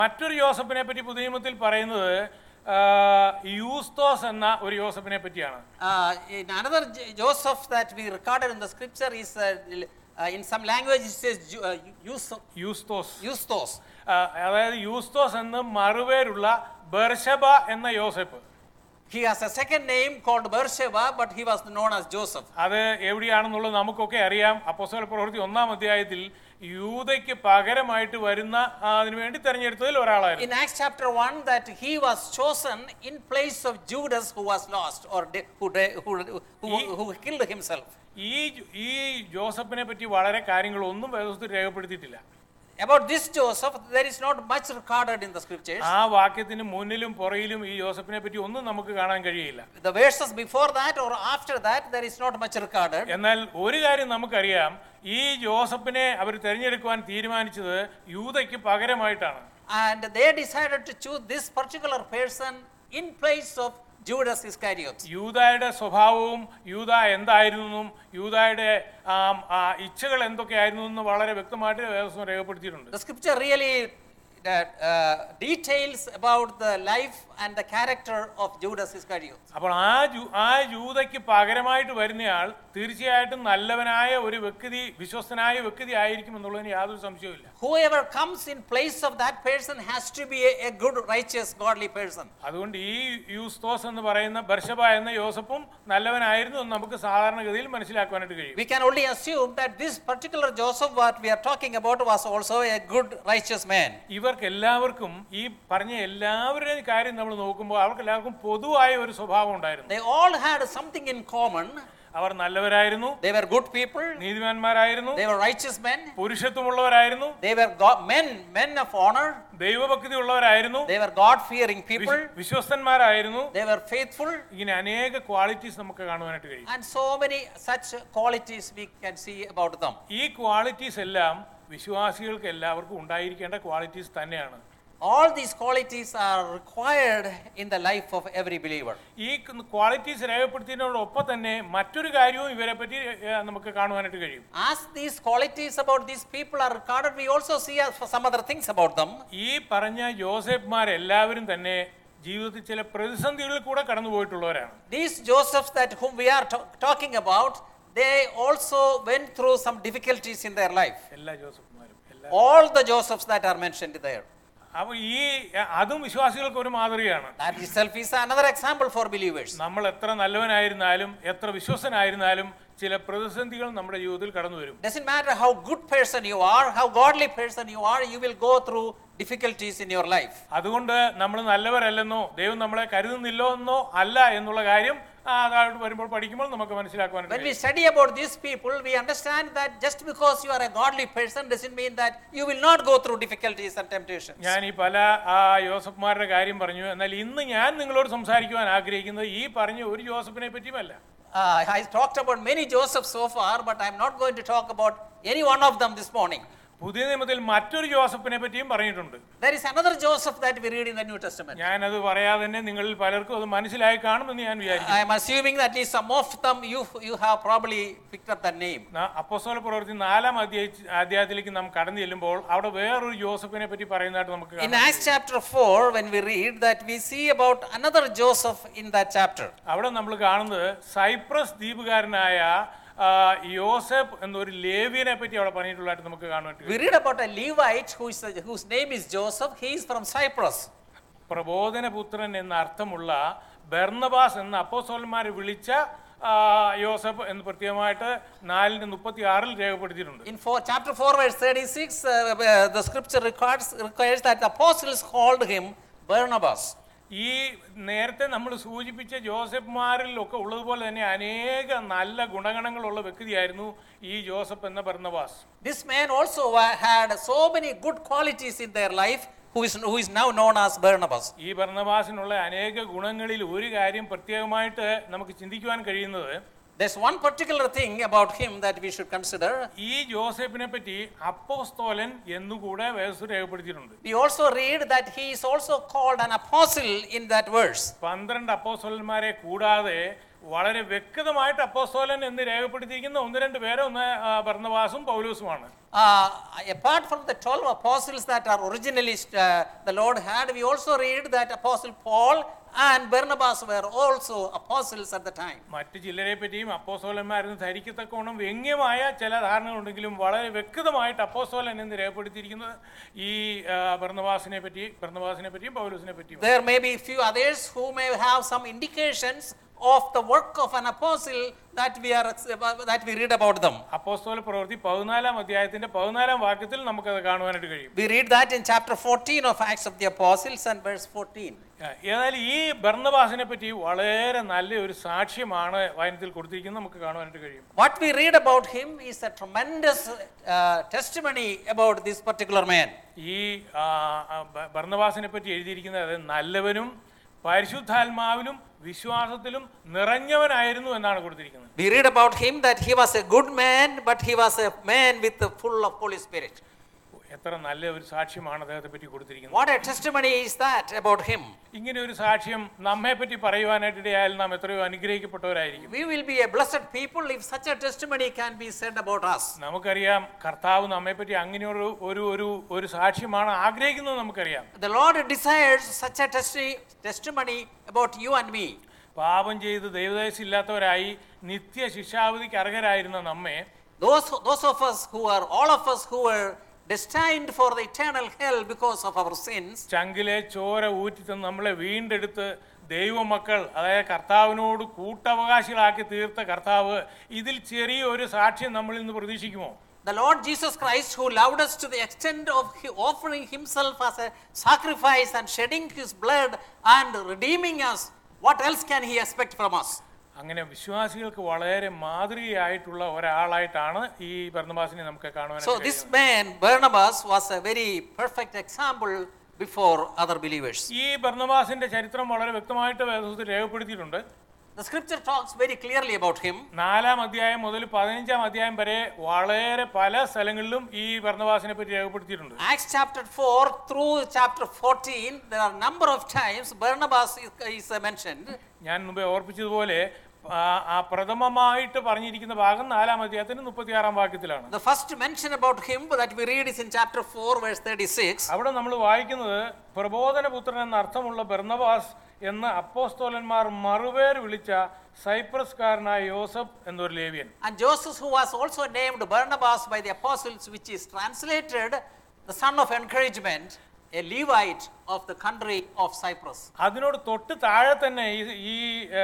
മറ്റൊരു യോസഫിനെ പറ്റി പുതിയ നിയമത്തിൽ പറയുന്നത് ആ, യൂസ്തോസ് എന്ന ഒരു യോസഫിനെ പറ്റിയാണ് Uh, in another J- Joseph that we recorded in the scripture is uh, l- uh, in some language it says Ju- uh, Yus- യൂസ്തോസ് Justos. ആ, അതായത് യൂസ്തോസ് എന്ന് മറുപേരുള്ള ബർഷബ എന്ന യോസഫ് He has a second name called Beersheba, but he was known as Joseph. അത് എവിടെയാണെന്നുള്ളത് നമുക്കൊക്കെ അറിയാം അപ്പോസ്തല പ്രവൃത്തി ഒന്നാം അധ്യായത്തിൽ യൂതയ്ക്ക് പകരമായിട്ട് വരുന്ന ആ, അതിനു വേണ്ടി തെരഞ്ഞെടുത്തതിൽ ഒരാളായിരുന്നു In Acts chapter 1, that he was chosen in place of Judas who was lost or de- who, de- who, who, who killed himself. ഈ ജോ- ഈ ജോസഫിനെ പറ്റി വളരെ കാര്യങ്ങളൊന്നും വേദത്തിൽ രേഖപ്പെടുത്തിയിട്ടില്ല About this Joseph, there is not much recorded in the scriptures. ആ വാക്യത്തിന് മുന്നിലും പുറയിലും ഈ ജോസഫിനെ പറ്റി ഒന്നും നമുക്ക് കാണാൻ കഴിയില്ല The verses before that or after that, there is not much recorded. എന്നാൽ ഒരു കാര്യം നമുക്കറിയാം ഈ ജോസഫിനെ അവർ തിരഞ്ഞെടുക്കുവാൻ തീരുമാനിച്ചത് യൂതയ്ക്ക് പകരമായിട്ടാണ് And they decided to choose this particular person in place of Judas Iscariot. യൂതായുടെ സ്വഭാവവും യൂത എന്തായിരുന്നു യൂതായുടെ ആം, ആ, ഇച്ഛകൾ എന്തൊക്കെയായിരുന്നു എന്ന് വളരെ വ്യക്തമായിട്ട് വേദസ്വം രേഖപ്പെടുത്തിയിട്ടുണ്ട് The scripture really uh, uh, details about the life and the character of Judas Iscariot. അപ്പോൾ ആ ജൂ ആ യൂതയ്ക്ക് പകരമായിട്ട് വരുന്നയാൾ തീർച്ചയായിട്ടും നല്ലവനായ ഒരു വ്യക്തി വിശ്വസ്തനായ വ്യക്തി ആയിരിക്കും എന്നുള്ളതിന് യാതൊരു സംശയവുമില്ല Whoever comes in place of that person has to be a, a good, righteous, godly person. അതുകൊണ്ട് ഈ യൂസ്തോസ് എന്ന് പറയുന്ന ബർഷബ എന്ന യോസഫും നല്ലവനായിരുന്നു എന്ന് നമുക്ക് സാധാരണഗതിയിൽ മനസ്സിലാക്കുവാനായിട്ട് കഴിയും We can only assume that this particular Joseph, what we are talking about, was also a good, righteous man. ഇവർക്ക് എല്ലാവർക്കും ഈ പറഞ്ഞ എല്ലാവരുടെയും കാര്യം നമ്മൾ നോക്കുമ്പോൾ അവർക്ക് എല്ലാവർക്കും പൊതുവായ ഒരു സ്വഭാവം ഉണ്ടായിരുന്നു They all had something in common. Our നല്ലവരായിരുന്നു They were good people. നീതിമാന്മാരായിരുന്നു They were righteous men. പുരുഷത്വമുള്ളവരായിരുന്നു They were go- men, men of honor. ദൈവഭക്തി ഉള്ളവരായിരുന്നു They were God-fearing people. വിശ്- വിശ്വസ്തന്മാരായിരുന്നു They were faithful. ഇങ്ങനെ അനേക ക്വാളിറ്റീസ് നമുക്ക് കാണുവാനായിട്ട് കഴിയും And so many such qualities we can see about them. ഈ qualities എല്ലാം വിശ്വാസികൾക്ക് എല്ലാവർക്കും ഉണ്ടായിരിക്കേണ്ട ക്വാളിറ്റീസ് തന്നെയാണ് All these qualities are required in the life of every believer. ഈ ക്വാളിറ്റീസ് രേഖപ്പെടുത്തിയതിനോടൊപ്പം തന്നെ മറ്റൊരു കാര്യവും ഇവരെ പറ്റി ഏഹ്, നമുക്ക് കാണുവാനായിട്ട് കഴിയും As these qualities about these people are recorded, we also see uh, some other things about them. ഈ പറഞ്ഞ ജോസഫ്മാരെല്ലാവരും തന്നെ ജീവിതത്തിൽ ചില പ്രതിസന്ധികളിൽ കൂടെ കടന്നുപോയിട്ടുള്ളവരാണ് These Josephs that whom we are ta- talking about, they also went through some difficulties in their life. എല്ലാ ജോസഫ്മാരും എല്ലാ All the Josephs that are mentioned there. അപ്പോൾ ഈ അതും വിശ്വാസികൾക്ക് ഒരു മാതൃകയാണ് That itself is another example for believers. നമ്മൾ എത്ര നല്ലവനായിരുന്നാലും എത്ര വിശ്വസനായിരുന്നാലും ചില പ്രതിസന്ധികൾ നമ്മുടെ ജീവിതത്തിൽ കടന്നു വരും Doesn't matter how good person you are, how godly person you are, you will go through difficulties in your life. അതുകൊണ്ട് നമ്മൾ നല്ലവരല്ലെന്നോ ദൈവം നമ്മളെ കരുതുന്നില്ലോ എന്നോ അല്ല എന്നുള്ള കാര്യം ആ, അതായിട്ട് വരുമ്പോൾ പഠിക്കുമ്പോൾ നമുക്ക് മനസ്സിലാക്കുവാനായിട്ട് When we കഴിയും. study about these people, we understand that just because you are a godly person doesn't mean that you will not go through difficulties and temptations. ഞാൻ ഈ പല ആ യോസഫ്മാരുടെ കാര്യം പറഞ്ഞു എന്നാൽ ഇന്ന് ഞാൻ നിങ്ങളോട് സംസാരിക്കുവാൻ ആഗ്രഹിക്കുന്നത് ഈ പറഞ്ഞ ഒരു ജോസഫിനെ പറ്റിയുമല്ല Uh, I talked about many Josephs so far, but I'm not going to talk about any one of them this morning. പുതിയ നിയമത്തിൽ മറ്റൊരു ജോസഫിനെ പറ്റിയും പറഞ്ഞിട്ടുണ്ട് There is another Joseph that we read in the New Testament. ഞാനത് പറയാതെ തന്നെ നിങ്ങളിൽ പലർക്കും അത് മനസ്സിലായി കാണുമെന്ന് ഞാൻ വിചാരിക്കുന്നു I am assuming that at least some of them you, you have probably picked up that name. അപ്പോസ്തല പ്രവൃത്തി നാലാം അധ്യായ അധ്യായത്തിലേക്ക് നാം കടന്നു ചെല്ലുമ്പോൾ അവിടെ വേറൊരു ജോസഫിനെ പറ്റി പറയുന്നതായിട്ട് നമുക്ക് In കാണാം Acts chapter 4, when we read that, we see about another Joseph in that chapter. അവിടെ നമ്മൾ കാണുന്നത് സൈപ്രസ് ദ്വീപുകാരനായ ആ, യോസഫ് എന്നൊരു ലേവിയനെ പറ്റി അവിടെ പറഞ്ഞിട്ടുള്ളതായിട്ട് നമുക്ക് കാണാൻ We read about a Levite who is, whose name is Joseph. He is from Cyprus. പ്രബോധനപുത്രൻ എന്ന അർത്ഥമുള്ള ബർണബാസ് എന്ന അപ്പോസ്തലന്മാർ വിളിച്ച ആ, യോസഫ് എന്ന് പ്രത്യേകമായിട്ട് നാലിന്റെ മുപ്പത്തി ആറിൽ രേഖപ്പെടുത്തിയിട്ടുണ്ട് In four, chapter 4, verse 36, uh, uh, the scripture records, requires that the apostles called him Barnabas. ഈ നേരത്തെ നമ്മൾ സൂചിപ്പിച്ച ജോസഫ്മാരിൽ ഒക്കെ ഉള്ളതുപോലെ തന്നെ അനേക നല്ല ഗുണഗണങ്ങളുള്ള വ്യക്തിയായിരുന്നു ഈ ജോസഫ് എന്ന Barnabas This man also uh, had so many good qualities in their life, who is, who is now known as Barnabas. ഈ ഭരണവാസിനുള്ള അനേക ഗുണങ്ങളിൽ ഒരു കാര്യം പ്രത്യേകമായിട്ട് നമുക്ക് ചിന്തിക്കുവാൻ കഴിയുന്നത് There's one particular thing about him that we should consider. ഈ ജോസഫിനെ പറ്റി അപ്പോസ്തോലൻ എന്നുകൂടെ വേദസ് രേഖപ്പെടുത്തിയിട്ടുണ്ട് We also read that he is also called an apostle in that verse. പന്ത്രണ്ട് അപ്പോസ്തലന്മാരെ കൂടാതെ വളരെ വ്യക്തമായിട്ട് അപ്പോസ്തോലൻ എന്ന് രേഖപ്പെടുത്തിയിരിക്കുന്ന ഒന്ന് രണ്ട് പേരെ ഒന്ന് ആ, ബർന്നബാസും പൗലൂസുമാണ് Uh, apart from the 12 apostles that are originally uh, the Lord had, we also read that Apostle Paul and Barnabas were also apostles at the time. മറ്റ് ചിലരെ പറ്റിയും അപ്പോസ്തോലന്മാരെന്ന് ധരിക്കത്തക്കോണം വ്യംഗ്യമായ ചില ധാരണകളുണ്ടെങ്കിലും വളരെ വ്യക്തമായിട്ട് അപ്പോസ്തോലൻ എന്ന് രേഖപ്പെടുത്തിയിരിക്കുന്നത് ഈ ആ, ബർന്നബാസിനെ പറ്റി ബർന്നബാസിനെ പറ്റിയും പൗലൂസിനെ പറ്റിയും There may be few others who may have some indications of the work of an apostle that we are that we read about them. അപ്പോസ്തോല പ്രവൃത്തി പതിനാലാം അധ്യായത്തിന്റെ പതിനാലാം വാക്യത്തിൽ നമുക്കത് കാണുവാനായിട്ട് കഴിയും We read that in chapter 14 of Acts of the Apostles and verse 14. ആ, ഏതായാലും ഈ ബർന്നബാസിനെ പറ്റി വളരെ നല്ല ഒരു സാക്ഷ്യമാണ് വായനത്തിൽ കൊടുത്തിരിക്കുന്നത് നമുക്ക് കാണുവാനായിട്ട് കഴിയും What we read about him is a tremendous uh, testimony about this particular man. ഈ ആ, ആ, ബ- ബർന്നബാസിനെ പറ്റി എഴുതിയിരിക്കുന്നത് നല്ലവനും പരിശുദ്ധാത്മാവിലും വിശ്വാസത്തിലും നിറഞ്ഞവനായിരുന്നു എന്നാണ് കൊടുത്തിരിക്കുന്നത് We read about him that he was a good man, but he was a man with the full of Holy Spirit. എത്ര നല്ല ഒരു സാക്ഷ്യമാണ് അദ്ദേഹത്തെ പറ്റി കൊടുത്തിരിക്കുന്നത് What a testimony is that about him? ഇങ്ങനെ ഒരു സാക്ഷ്യം നമ്മെ പറ്റി പറയുവാനായിട്ടിടയായാൽ നാം എത്രയോ അനുഗ്രഹിക്കപ്പെട്ടവരായിരിക്കും We will be a blessed people if such a testimony can be said about us. നമുക്കറിയാം കർത്താവ് നമ്മെ പറ്റി അങ്ങനെ ഒരു ഒരു ഒരു ഒരു സാക്ഷ്യമാണ് ആഗ്രഹിക്കുന്നത് നമുക്കറിയാം The Lord desires such a testi- testimony about you and me. പാപം ചെയ്ത് ദൈവദേശില്ലാത്തവരായി നിത്യ ശിക്ഷാവധിക്ക് അർഹരായിരുന്ന നമ്മെ Those, those of us who are, all of us who were destined for the eternal hell because of our sins, ചങ്കിലെ ചോര ഊറ്റിത്തന്ന് നമ്മളെ വീണ്ടെടുത്ത് ദൈവമക്കൾ അതായത് കർത്താവിനോട് കൂട്ടവകാശികളാക്കി തീർത്ത കർത്താവ് ഇതിൽ ചെറിയൊരു സാക്ഷ്യം നമ്മളിൽ നിന്ന് പ്രതീക്ഷിക്കുമോ The Lord Jesus Christ, who loved us to the extent of he- offering himself as a sacrifice and shedding his blood and redeeming us, what else can he expect from us? അങ്ങനെ വിശ്വാസികൾക്ക് വളരെ മാതൃകയായിട്ടുള്ള ഒരാളായിട്ടാണ് ഈ ഭരണവാസിനെ നമുക്ക് So, കാണുവാൻ this man, Barnabas, was a very perfect example before other believers. ഈ ഭരണവാസിന്റെ ചരിത്രം വളരെ വ്യക്തമായിട്ട് വേദപുസ്തകത്തിൽ രേഖപ്പെടുത്തിയിട്ടുണ്ട് The scripture talks very clearly about him. നാലാം അധ്യായം മുതൽ പതിനഞ്ചാം അധ്യായം വരെ വളരെ പല സ്ഥലങ്ങളിലും ഈ ഭരണവാസിനെ പറ്റി രേഖപ്പെടുത്തിയിട്ടുണ്ട് Acts chapter 4 through chapter 14, there are number of times Barnabas is, is uh, mentioned. ഞാൻ മുമ്പേ ഓർപ്പിച്ചതുപോലെ ആ ആ പ്രഥമമായിട്ട് പറഞ്ഞിരിക്കുന്ന ഭാഗം നാലാം അധ്യായത്തിന് മുപ്പത്തിയാറാം വാക്യത്തിലാണ് The first mention about him that we read is in chapter 4, verse 36. അവിടെ നമ്മൾ വായിക്കുന്നത് പ്രബോധനപുത്രൻ എന്ന അർത്ഥമുള്ള ബർന്നബാസ് എന്ന അപ്പോസ്തോലന്മാർ മറുപേർ വിളിച്ച സൈപ്രസ്കാരനായ യോസഫ് എന്നൊരു ലേവ്യൻ And Joseph, who was also named Barnabas by the apostles, which is translated the son of encouragement, a Levite of the country of Cyprus. അതിനോട് തൊട്ട് താഴെ തന്നെ ഈ ഈ ആ,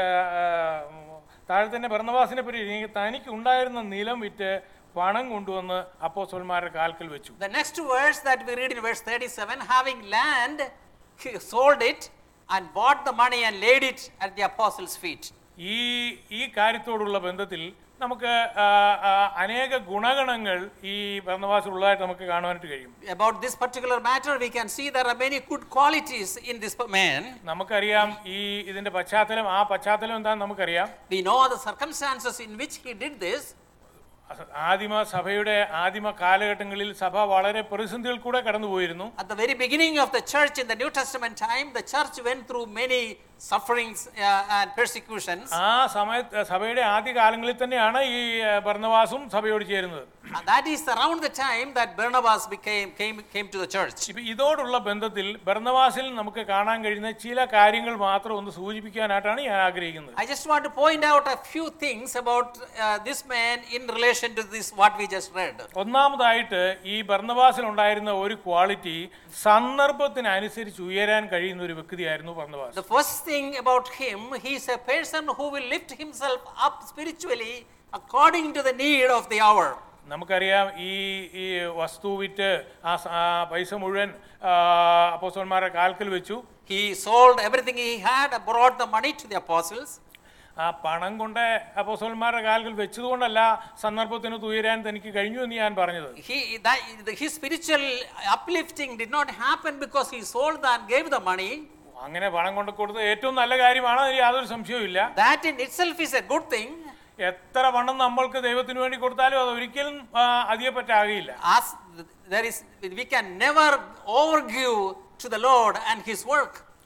ആ, താഴെ തന്നെ ഭരണവാസിനെ പറ്റി എഴുതി, തനിക്ക് ഉണ്ടായിരുന്ന നിലം വിറ്റ് പണം കൊണ്ടുവന്ന് അപ്പോസ്തലന്മാരുടെ കാൽക്കൽ വെച്ചു The next verse that we read in verse 37 having land, he sold it and bought the money and laid it at the apostles' feet. ഈ ഈ കാര്യത്തോടുള്ള ബന്ധത്തിൽ നമുക്ക് ആ, ആ, അനേക ഗുണഗണങ്ങൾ ഈ ഭരണവാസിലുള്ളതായിട്ട് നമുക്ക് കാണുവാനായിട്ട് കഴിയും About this particular matter, we can see there are many good qualities in this man. നമുക്കറിയാം ഈ ഇതിന്റെ പശ്ചാത്തലം ആ പശ്ചാത്തലം എന്താണെന്ന് നമുക്കറിയാം We know the circumstances in which he did this. അസ- ആദിമ സഭയുടെ ആദിമ കാലഘട്ടങ്ങളിൽ സഭ വളരെ പ്രതിസന്ധികൾ കൂടെ കടന്നുപോയിരുന്നു At the very beginning of the church in the New Testament time, the church went through many sufferings uh, and persecutions. ആ സമയത്ത് സഭയുടെ ആദ്യ കാലങ്ങളിൽ തന്നെയാണ് ഈ ഏഹ്, ഭരണവാസും സഭയോട് ചേരുന്നത് And that is around the time that Barnabas became came, came to the church. ഇപ്പൊ ഇതോടുള്ള ബന്ധത്തിൽ ഭരണവാസിൽ നമുക്ക് കാണാൻ കഴിയുന്ന ചില കാര്യങ്ങൾ മാത്രം ഒന്ന് സൂചിപ്പിക്കാനായിട്ടാണ് ഞാൻ ആഗ്രഹിക്കുന്നത് I just want to point out a few things about uh, this man in relation to this what we just read. ഒന്നാമതായിട്ട് ഈ ഭരണവാസിൽ ഉണ്ടായിരുന്ന ഒരു ക്വാളിറ്റി സന്ദർഭത്തിനനുസരിച്ച് ഉയരാൻ കഴിയുന്ന ഒരു വ്യക്തിയായിരുന്നു ഭരണവാസ് The first thing about him, he is a person who will lift himself up spiritually according to the need of the hour. നമുക്കറിയാം ഈ ഈ വസ്തു വിറ്റ് ആ സ- ആ പൈസ മുഴുവൻ അപ്പോസ്റ്റന്മാരുടെ കാൽക്കൽ വെച്ചു He sold everything he had, brought the money to the apostles. ആ പണം കൊണ്ട് അപ്പോസ്റ്റന്മാരുടെ കാൽക്കൽ വെച്ചതുകൊണ്ടല്ല സന്ദർഭത്തിന് തുയരാൻ തനിക്ക് കഴിഞ്ഞു എന്ന് ഞാൻ പറഞ്ഞത് He, that, his spiritual uplifting did not happen because he sold and gave the money. അങ്ങനെ പണം കൊണ്ട് കൊടുത്തത് ഏറ്റവും നല്ല കാര്യമാണ് അതിൽ യാതൊരു സംശയവും ഇല്ല That in itself is a good thing. എത്ര പണം നമ്മൾക്ക് ദൈവത്തിന് വേണ്ടി കൊടുത്താലും അത് ഒരിക്കലും ആ, അധികം പറ്റാകില്ല As there is, we can never overgive to the Lord and His work.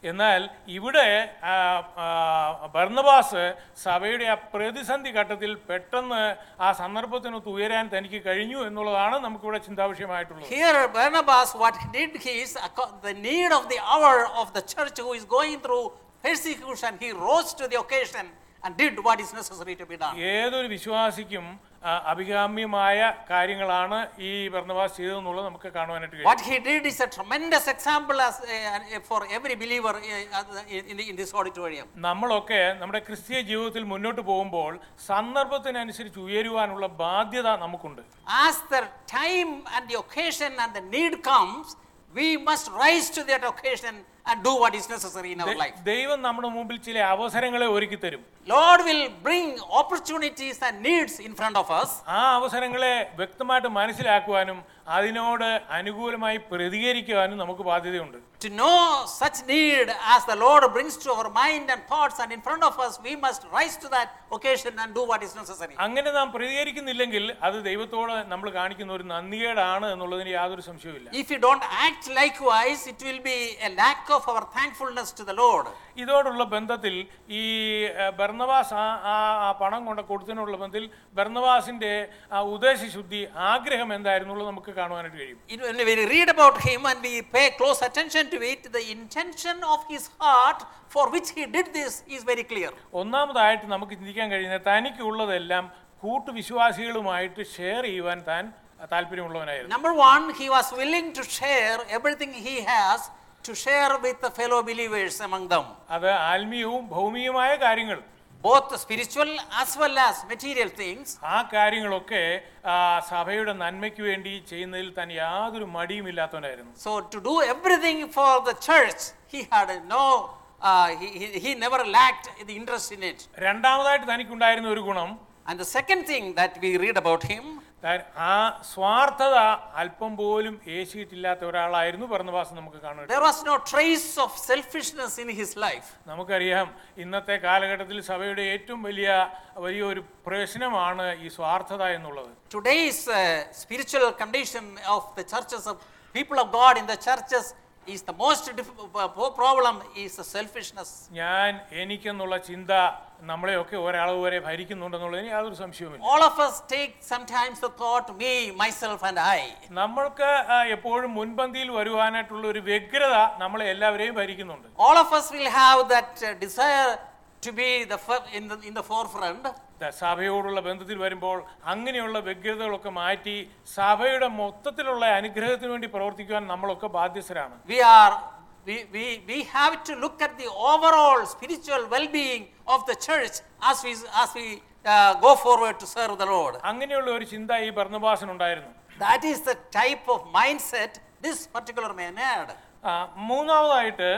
എന്നാൽ ഇവിടെ ആ, ആ, ബർന്നബാസ് സഭയുടെ ആ പ്രതിസന്ധി ഘട്ടത്തിൽ പെട്ടെന്ന് ആ സന്ദർഭത്തിനൊത്ത് ഉയരാൻ തനിക്ക് കഴിഞ്ഞു എന്നുള്ളതാണ് നമുക്കിവിടെ ചിന്താവിഷയമായിട്ടുള്ളത് Here, Barnabas, what he did he is acco- the need of the hour of the church who is going through persecution, he rose to the occasion and did what is necessary to be done. ഏതൊരു വിശ്വാസിക്കും ആ, അഭികാമ്യമായ കാര്യങ്ങളാണ് ഈ ബർന്നബാസ് ചെയ്തതെന്നുള്ളത് നമുക്ക് കാണുവാനായിട്ട് കഴിയും What he did is a tremendous example as, uh, for every believer uh, in, the, in this auditorium. നമ്മളൊക്കെ നമ്മുടെ ക്രിസ്തീയ ജീവിതത്തിൽ മുന്നോട്ട് പോകുമ്പോൾ സന്ദർഭത്തിനനുസരിച്ച് ഉയരുവാനുള്ള ബാധ്യത നമുക്കുണ്ട് As the time and the occasion and the need comes, we must rise to that occasion and do what is necessary in our life. ദൈവം നമ്മുടെ മുമ്പിൽ ചില അവസരങ്ങളെ ഒരുക്കി തരും Lord will bring opportunities and needs in front of us. ആ അവസരങ്ങളെ വ്യക്തമായിട്ട് മനസ്സിലാക്കുവാനും അതിനോട് അനുകൂലമായി പ്രതികരിക്കുവാനും നമുക്ക് ബാധ്യതയുണ്ട് To know such need as the Lord brings to our mind and thoughts and in front of us, we must rise to that occasion and do what is necessary. അങ്ങനെ നാം പ്രതികരിക്കുന്നില്ലെങ്കിൽ അത് ദൈവത്തോട് നമ്മൾ കാണിക്കുന്ന ഒരു നന്ദികേടാണ് എന്നുള്ളതിന് യാതൊരു സംശയവുമില്ല If you don't act likewise, it will be a lack of our thankfulness to the Lord. ഇതോടുള്ള ബന്ധത്തിൽ ഈ ഏഹ്, ബർന്നബാസ് ആ ആ- ആ പണം കൊണ്ട് കൊടുത്തതിനുള്ള ബന്ധത്തിൽ ബർന്നബാസിന്റെ ആ ഉദ്ദേശശുദ്ധി ആഗ്രഹം എന്തായിരുന്നുള്ളത് നമുക്ക് കാണുവാനായിട്ട് കഴിയും It- When we read about him and we pay close attention to it, the intention of his heart for which he did this is very clear. ഒന്നാമതായിട്ട് നമുക്ക് ചിന്തിക്കാൻ കഴിയുന്നത് തനിക്കുള്ളതെല്ലാം കൂട്ടുവിശ്വാസികളുമായിട്ട് ഷെയർ ചെയ്യുവാൻ താൻ താല്പര്യമുള്ളവനായിരുന്നു Number one, he was willing to share everything he has to share with the fellow believers among them, അത് ആത്മീയവും ഭൗമികമായ കാര്യങ്ങൾ both spiritual as well as material things. ആ കാര്യങ്ങളൊക്കെ ആ, സഭയുടെ നന്മയ്ക്ക് വേണ്ടി ചെയ്യുന്നതിൽ താൻ യാതൊരു മടിയുമില്ലാത്തവനായിരുന്നു So to do everything for the church, he had no, uh, he, he, he never lacked the interest in it. രണ്ടാമതായിട്ട് തനിക്കുണ്ടായിരുന്ന ഒരു ഗുണം And the second thing that we read about him, താൻ ആ സ്വാർത്ഥത അല്പം പോലും ഏശിയിട്ടില്ലാത്ത ഒരാളായിരുന്നു ഭരണവാസം നമുക്ക് കാണുക there was no trace of selfishness in his life. നമുക്കറിയാം ഇന്നത്തെ കാലഘട്ടത്തിൽ സഭയുടെ ഏറ്റവും വലിയ വലിയൊരു പ്രശ്നമാണ് ഈ സ്വാർത്ഥത എന്നുള്ളത് Today's uh, spiritual condition of the churches of people of God in the churches is the most diff- uh, problem is the selfishness. ഞാൻ എനിക്കെന്നുള്ള ചിന്ത നമ്മളെയൊക്കെ ഒരളവ് വരെ ഭരിക്കുന്നുണ്ടെന്നുള്ളതിന് യാതൊരു സംശയവുമില്ല All of us take sometimes the thought, me, myself, and I. നമ്മൾക്ക് ആ, എപ്പോഴും മുൻപന്തിയിൽ വരുവാനായിട്ടുള്ള ഒരു വ്യഗ്രത നമ്മളെ എല്ലാവരെയും ഭരിക്കുന്നുണ്ട് All of us will have that uh, desire to be the fir- in the in the forefront. ദ- സഭയോടുള്ള ബന്ധത്തിൽ വരുമ്പോൾ അങ്ങനെയുള്ള വ്യഗ്രതകളൊക്കെ മാറ്റി സഭയുടെ മൊത്തത്തിലുള്ള അനുഗ്രഹത്തിന് വേണ്ടി പ്രവർത്തിക്കുവാൻ നമ്മളൊക്കെ ബാധ്യസ്ഥരാണ് We are we, we, we have to look at the overall spiritual well-being of the church as we as we uh, go forward to serve the Lord. അങ്ങനെയുള്ള ഒരു ചിന്ത ഈ ഭരണഭാസനുണ്ടായിരുന്നു That is the type of mindset this particular man had. ആ, മൂന്നാമതായിട്ട്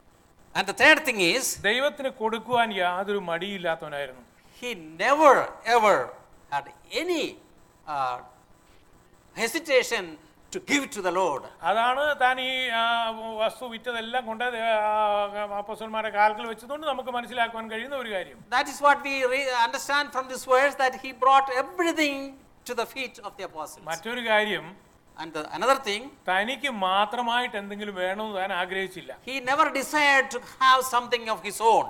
And the third thing is, ദൈവത്തിന് കൊടുക്കുവാൻ യാതൊരു മടിയില്ലാത്തവനായിരുന്നു he never ever had any uh, hesitation to give to the Lord. അതാണ് താൻ ഈ ആ, വസ്തു വിറ്റതെല്ലാം കൊണ്ട് അപ്പസ്വന്മാരെ കാൽക്കൽ വെച്ചതുകൊണ്ട് നമുക്ക് മനസ്സിലാക്കുവാൻ കഴിയുന്ന ഒരു കാര്യം That is what we re- understand from this verse that he brought everything to the feet of the apostles. മറ്റൊരു കാര്യം And the, another thing, തനിക്ക് മാത്രമായിട്ട് എന്തെങ്കിലും വേണമെന്ന് താൻ ആഗ്രഹിച്ചില്ല he never desired to have something of his own.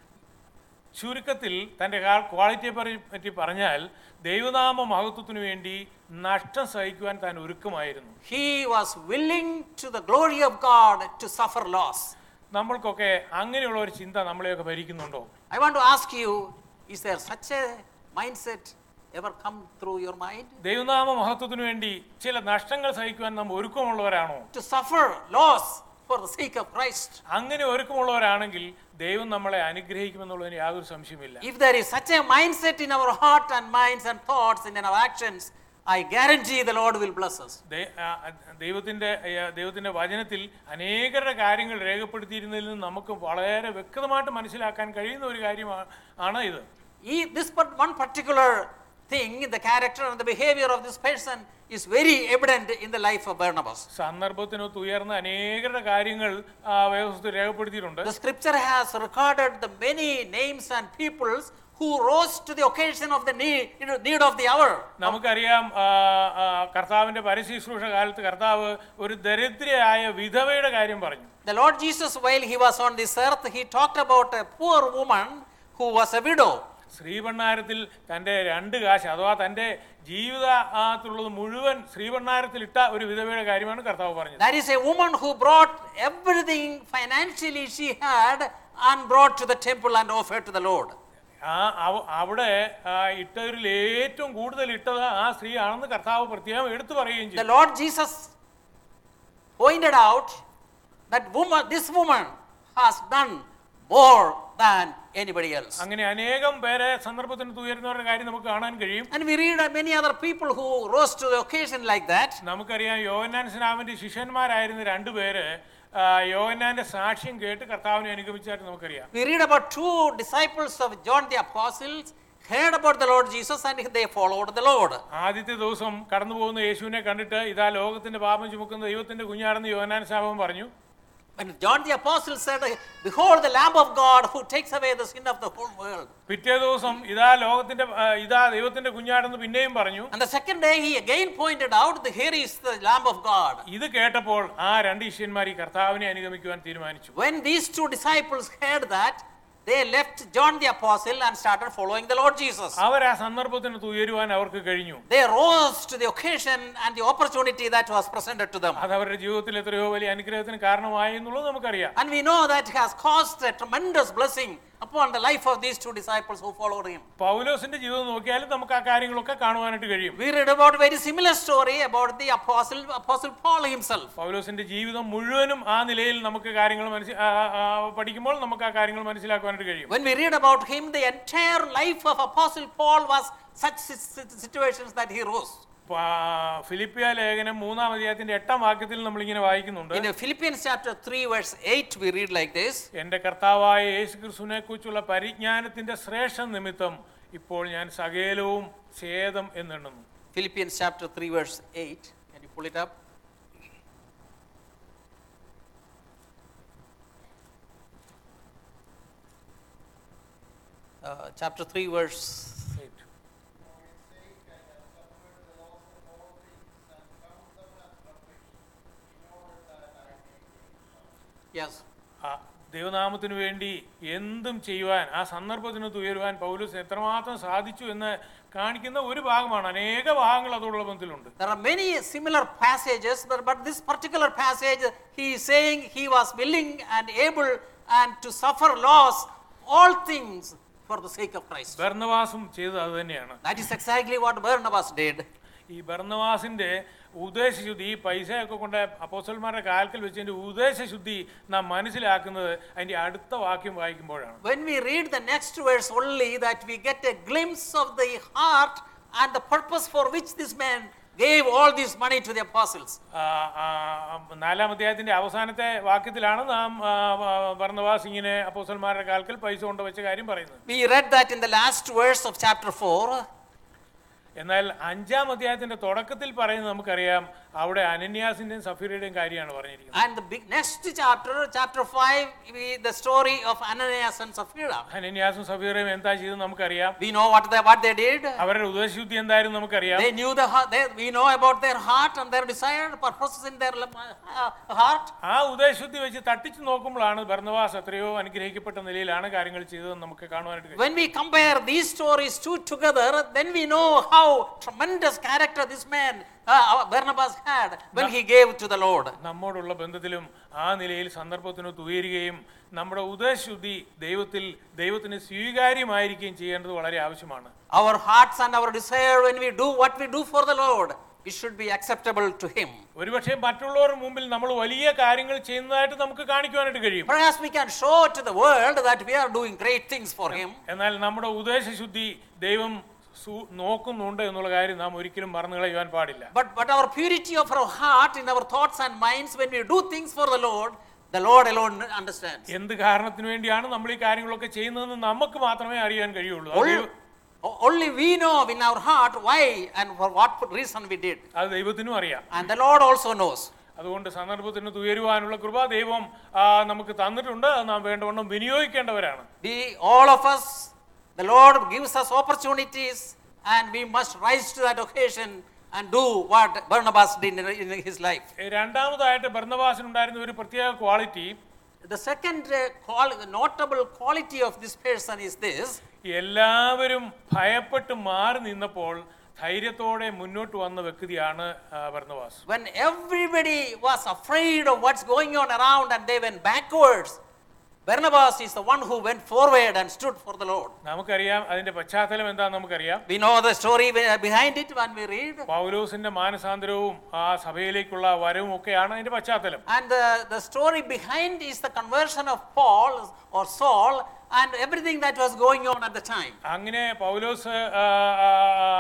ചുരുക്കത്തിൽ തൻ്റെ ക്വാളിറ്റിയെ പറി- പറ്റി പറഞ്ഞാൽ ദൈവനാമ മഹത്വത്തിനു വേണ്ടി നഷ്ടം സഹിക്കുവാൻ താൻ ഒരുക്കമായിരുന്നു He was willing to the glory of God to suffer loss. നമ്മൾക്കൊക്കെ അങ്ങനെയുള്ള ഒരു ചിന്ത നമ്മളെയൊക്കെ ഭരിക്കുന്നുണ്ടോ I want to ask you, is there such a mindset ever come through your mind? ദൈവനാമ മഹത്വത്തിനു വേണ്ടി ചില നഷ്ടങ്ങൾ സഹിക്കുവാൻ നാം ഒരുക്കമുള്ളവരാണോ To suffer loss for the sake of Christ? അങ്ങനെ ഒരുക്കമുള്ളവരാണെങ്കിൽ ദൈവം നമ്മളെ അനുഗ്രഹിക്കുമെന്നുള്ളതിന് യാതൊരു സംശയമില്ല If there is such a mindset in our heart and minds and thoughts and in our actions, I guarantee the Lord will bless us. ദൈ- ആ, ദൈവത്തിന്റെ ആ, ദൈവത്തിന്റെ വചനത്തിൽ അനേകരുടെ കാര്യങ്ങൾ രേഖപ്പെടുത്തിയിരുന്നതിൽ നിന്ന് നമുക്ക് വളരെ വ്യക്തമായിട്ട് മനസ്സിലാക്കാൻ കഴിയുന്ന ഒരു കാര്യമാണ് ആണ് ഇത് He- This part, one particular thing, the character and the behavior of this person is very evident in the life of Barnabas. സന്ദർഭത്തിനൊത്ത് ഉയർന്ന അനേകരുടെ കാര്യങ്ങൾ ആ, വേദപുസ്തകത്തിൽ രേഖപ്പെടുത്തിയിട്ടുണ്ട് The scripture has recorded the many names and peoples who rose to the occasion of the need, need of the hour. നമുക്കറിയാം ആ, ആ, കർത്താവിന്റെ പരശുശ്രൂഷ കാലത്ത് കർത്താവ് ഒരു ദരിദ്രയായ വിധവയുടെ കാര്യം പറഞ്ഞു The Lord Jesus, while he was on this earth, he talked about a poor woman who was a widow. ശ്രീഭണ്ണാരത്തിൽ തൻ്റെ രണ്ട് കാശ് അഥവാ തൻ്റെ ജീവിതത്തിലുള്ളത് മുഴുവൻ ശ്രീഭണ്ണാരത്തിൽ ഇട്ട ഒരു വിധവയുടെ കാര്യമാണ് കർത്താവ് പറഞ്ഞത് That is a woman who brought everything financially she had and brought to the temple and offered to the Lord. ആ അവ- അവിടെ ആ, ഇട്ടവരിൽ ഏറ്റവും കൂടുതൽ ഇട്ടത് ആ സ്ത്രീ ആണെന്ന് കർത്താവ് പ്രത്യേകം എടുത്തു പറയുകയും The ചെയ്തു Lord Jesus pointed out that woman, this woman has done more than anybody else. അങ്ങനെ അനേകം പേരെ സന്ദർഭത്തിന് തുയരുന്നവരുടെ കാര്യം നമുക്ക് കാണാൻ കഴിയും And we read of many other people who rose to the occasion like that. നമുക്കറിയാം യോഹന്നാൻ സ്നാമന്റെ ശിഷ്യന്മാരായിരുന്ന രണ്ടുപേര് ആ, യോഹന്നാന്റെ സാക്ഷ്യം കേട്ട് കർത്താവിനെ അനുഗമിച്ചായിട്ട് നമുക്കറിയാം We read about two disciples of John the Apostles heard about the Lord Jesus and they followed the Lord. ആദ്യത്തെ ദിവസം കടന്നു പോകുന്ന യേശുവിനെ കണ്ടിട്ട് ഇതാ ലോകത്തിന്റെ പാപം ചുമക്കുന്ന ദൈവത്തിന്റെ കുഞ്ഞാണെന്ന് യോഹന്നാൻ സ്നാപം പറഞ്ഞു When John the Apostle said, Behold the Lamb of God who takes away the sin of the whole world. പിറ്റേ ദിവസം ഇതാ ലോകത്തിന്റെ ആ, ഇതാ ദൈവത്തിന്റെ കുഞ്ഞാടെന്ന് പിന്നെയും പറഞ്ഞു And the second day he again pointed out, the, Here is the Lamb of God. ഇത് കേട്ടപ്പോൾ ആ രണ്ട് ശിഷ്യന്മാർ ഈ കർത്താവിനെ അനുഗമിക്കുവാൻ തീരുമാനിച്ചു When these two disciples heard that, they left John the Apostle and started following the Lord Jesus. അവർ ആ സന്ദർഭത്തിന് തുയരുവാൻ അവർക്ക് കഴിഞ്ഞു They rose to the occasion and the opportunity that was presented to them. അത് അവരുടെ ജീവിതത്തിൽ എത്രയോ വലിയ അനുഗ്രഹത്തിന് കാരണമായി എന്നുള്ളത് നമുക്കറിയാം And we know that has caused a tremendous blessing upon the life of these two disciples who followed him. പൗലോസിന്റെ ജീവിതം നോക്കിയാലും നമുക്ക് ആ കാര്യങ്ങളൊക്കെ കാണുവാനായിട്ട് കഴിയും We read about a very similar story about the apostle, apostle Paul himself. പൗലോസിന്റെ ജീവിതം മുഴുവനും ആ നിലയിൽ നമുക്ക് കാര്യങ്ങൾ മനസ്സി ആ, ആ, പഠിക്കുമ്പോൾ നമുക്ക് ആ കാര്യങ്ങൾ മനസ്സിലാക്കുവാനായിട്ട് കഴിയും When we read about him, the entire life of apostle Paul was such si- si- situations that he rose. പാ- ഫിലിപ്പിയ ലേഖനം മൂന്നാം അധ്യായത്തിന്റെ എട്ടാം വാക്യത്തിൽ നമ്മൾ ഇങ്ങനെ വായിക്കുന്നുണ്ട് In Philippians chapter 3 verse 8 we read like this. എന്റെ കർത്താവായ യേശു ക്രിസ്തുവിനെ കുറിച്ചുള്ള പരിജ്ഞാനത്തിന്റെ ശ്രേഷ്ഠ നിമിത്തം ഇപ്പോൾ ഞാൻ സകലവും ഛേദം എന്നെണ്ണുന്നു Philippians chapter 3 verse 8. Can you pull it up? Uh, chapter 3 verse yes. ആ ദൈവനാമത്തിനു വേണ്ടി എന്തും ചെയ്യുവാൻ ആ സന്ദർഭത്തിന് തുയരുവാൻ പൗലൂസ് എത്രമാത്രം സാധിച്ചു എന്ന് കാണിക്കുന്ന ഒരു ഭാഗമാണ് അനേക ഭാഗങ്ങൾ അതോടുള്ള ബന്ധത്തിലുണ്ട് There are many similar passages, but, but this particular passage, he is saying he was willing and able and to suffer loss, all things for the sake of Christ. ബർണവാസും ചെയ്തത് അത് തന്നെയാണ് That is exactly what Barnabas did. ഈ ബർണവാസിന്റെ ഉദ്ദേശശുദ്ധി ഈ പൈസയൊക്കെ കൊണ്ട് അപ്പോസ്റ്റൽമാരുടെ കാൽക്കൽ വെച്ചതിന്റെ ഉദ്ദേശശുദ്ധി നാം മനസ്സിലാക്കുന്നത് അതിന്റെ അടുത്ത വാക്യം വായിക്കുമ്പോഴാണ് When we read the next verse only, that we get a glimpse of the heart and the purpose for which this man gave all this money to the apostles. ആ, ആ, നാലാം അധ്യായത്തിന്റെ അവസാനത്തെ വാക്യത്തിലാണ് നാം ആ, ആ, ബർന്നവാസ് ഇങ്ങനെ അപ്പോസ്റ്റൽമാരുടെ കാൽക്കൽ പൈസ കൊണ്ട് വെച്ച കാര്യം പറയുന്നത് We read that in the last verse of chapter 4. എന്നാൽ അഞ്ചാം അധ്യായത്തിന്റെ തുടക്കത്തിൽ പറയുന്നത് നമുക്കറിയാം അവിടെ അനന്യാസിന്റെയും സഫീറയുടെയും കാര്യമാണ് പറഞ്ഞിരിക്കുന്നത് And the big, next chapter, chapter 5, we, the story of Ananias and Sapphira. അനന്യാസും സഫീറയും എന്താ ചെയ്തത് നമുക്കറിയാം We know what they, what they did. അവരുടെ ഉദ്ദേശശുദ്ധി എന്തായിരുന്നു നമുക്കറിയാം They knew the heart, they, we know about their heart and their desired purposes in their uh, heart. ആ ഉദ്ദേശശുദ്ധി വെച്ച് തട്ടിച്ചു നോക്കുമ്പോഴാണ് ഭരണവാസ് എത്രയോ അനുഗ്രഹിക്കപ്പെട്ട നിലയിലാണ് കാര്യങ്ങൾ ചെയ്തതെന്ന് നമുക്ക് കാണുവാനായിട്ട് കഴിയും When we compare these stories two together, then we know how tremendous character this man, uh, Barnabas, had when he gave to the Lord. നമ്മോടുള്ള ബന്ധത്തിലും ആ നിലയിൽ സന്ദർഭത്തിന് തുയരുകയും നമ്മുടെ ഉദ്ദേശശുദ്ധി ദൈവത്തിൽ ദൈവത്തിന് സ്വീകാര്യമായിരിക്കുകയും ചെയ്യേണ്ടത് വളരെ ആവശ്യമാണ് Our hearts and our desire when we do what we do for the Lord, it should be acceptable to Him. ഒരുപക്ഷെ മറ്റുള്ളവരുടെ മുമ്പിൽ നമ്മൾ വലിയ കാര്യങ്ങൾ ചെയ്യുന്നതായിട്ട് നമുക്ക് കാണിക്കുവാനായിട്ട് കഴിയും Perhaps we can show to the world that we are doing great things for Him. എന്നാൽ നമ്മുടെ ഉദ്ദേശശുദ്ധി ദൈവം സു- നോക്കുന്നുണ്ട് എന്നുള്ള കാര്യം നാം ഒരിക്കലും മറന്നു കളയുവാൻ പാടില്ല But, but our purity of our heart, in our thoughts and minds, when we do things for the Lord, the Lord alone understands. എന്ത് കാരണത്തിന് വേണ്ടിയാണ് നമ്മൾ ഈ കാര്യങ്ങളൊക്കെ ചെയ്യുന്നതെന്ന് നമുക്ക് മാത്രമേ അറിയാൻ കഴിയുള്ളൂ അത് Only, ദൈവ- o- only we know in our heart why and for what reason we did. അത് ദൈവത്തിനും അറിയാം And the Lord also knows. അതുകൊണ്ട് സന്ദർഭത്തിന് തുയരുവാനുള്ള കൃപ ദൈവം ആ, നമുക്ക് തന്നിട്ടുണ്ട് അത് നാം വേണ്ടവണ്ണം വിനിയോഗിക്കേണ്ടവരാണ് We, all of us, the Lord gives us opportunities, and we must rise to that occasion and do what Barnabas did in, in his life. രണ്ടാമതായിട്ട് ഭരണവാസനുണ്ടായിരുന്ന ഒരു പ്രത്യേക quality The second uh, qual- notable quality of this person is this എല്ലാവരും ഭയപ്പെട്ട് മാറി നിന്നപ്പോൾ ധൈര്യത്തോടെ മുന്നോട്ട് വന്ന വ്യക്തിയാണ് ആ, Barnabas when everybody was afraid of what's going on around and they went backwards. Barnabas is the one who went forward and stood for the Lord. നമുക്കറിയാം അതിന്റെ പശ്ചാത്തലം എന്താണെന്ന് നമുക്കറിയാം We know the story be- behind it when we read. പൗലോസിന്റെ മാനസാന്തരവും ആ സഭയിലേക്കുള്ള വരവും ഒക്കെയാണ് അതിന്റെ പശ്ചാത്തലം And the, the story behind is the conversion of Paul or Saul and everything that was going on at the time. അങ്ങനെ പൗലോസ് ആ, ആ,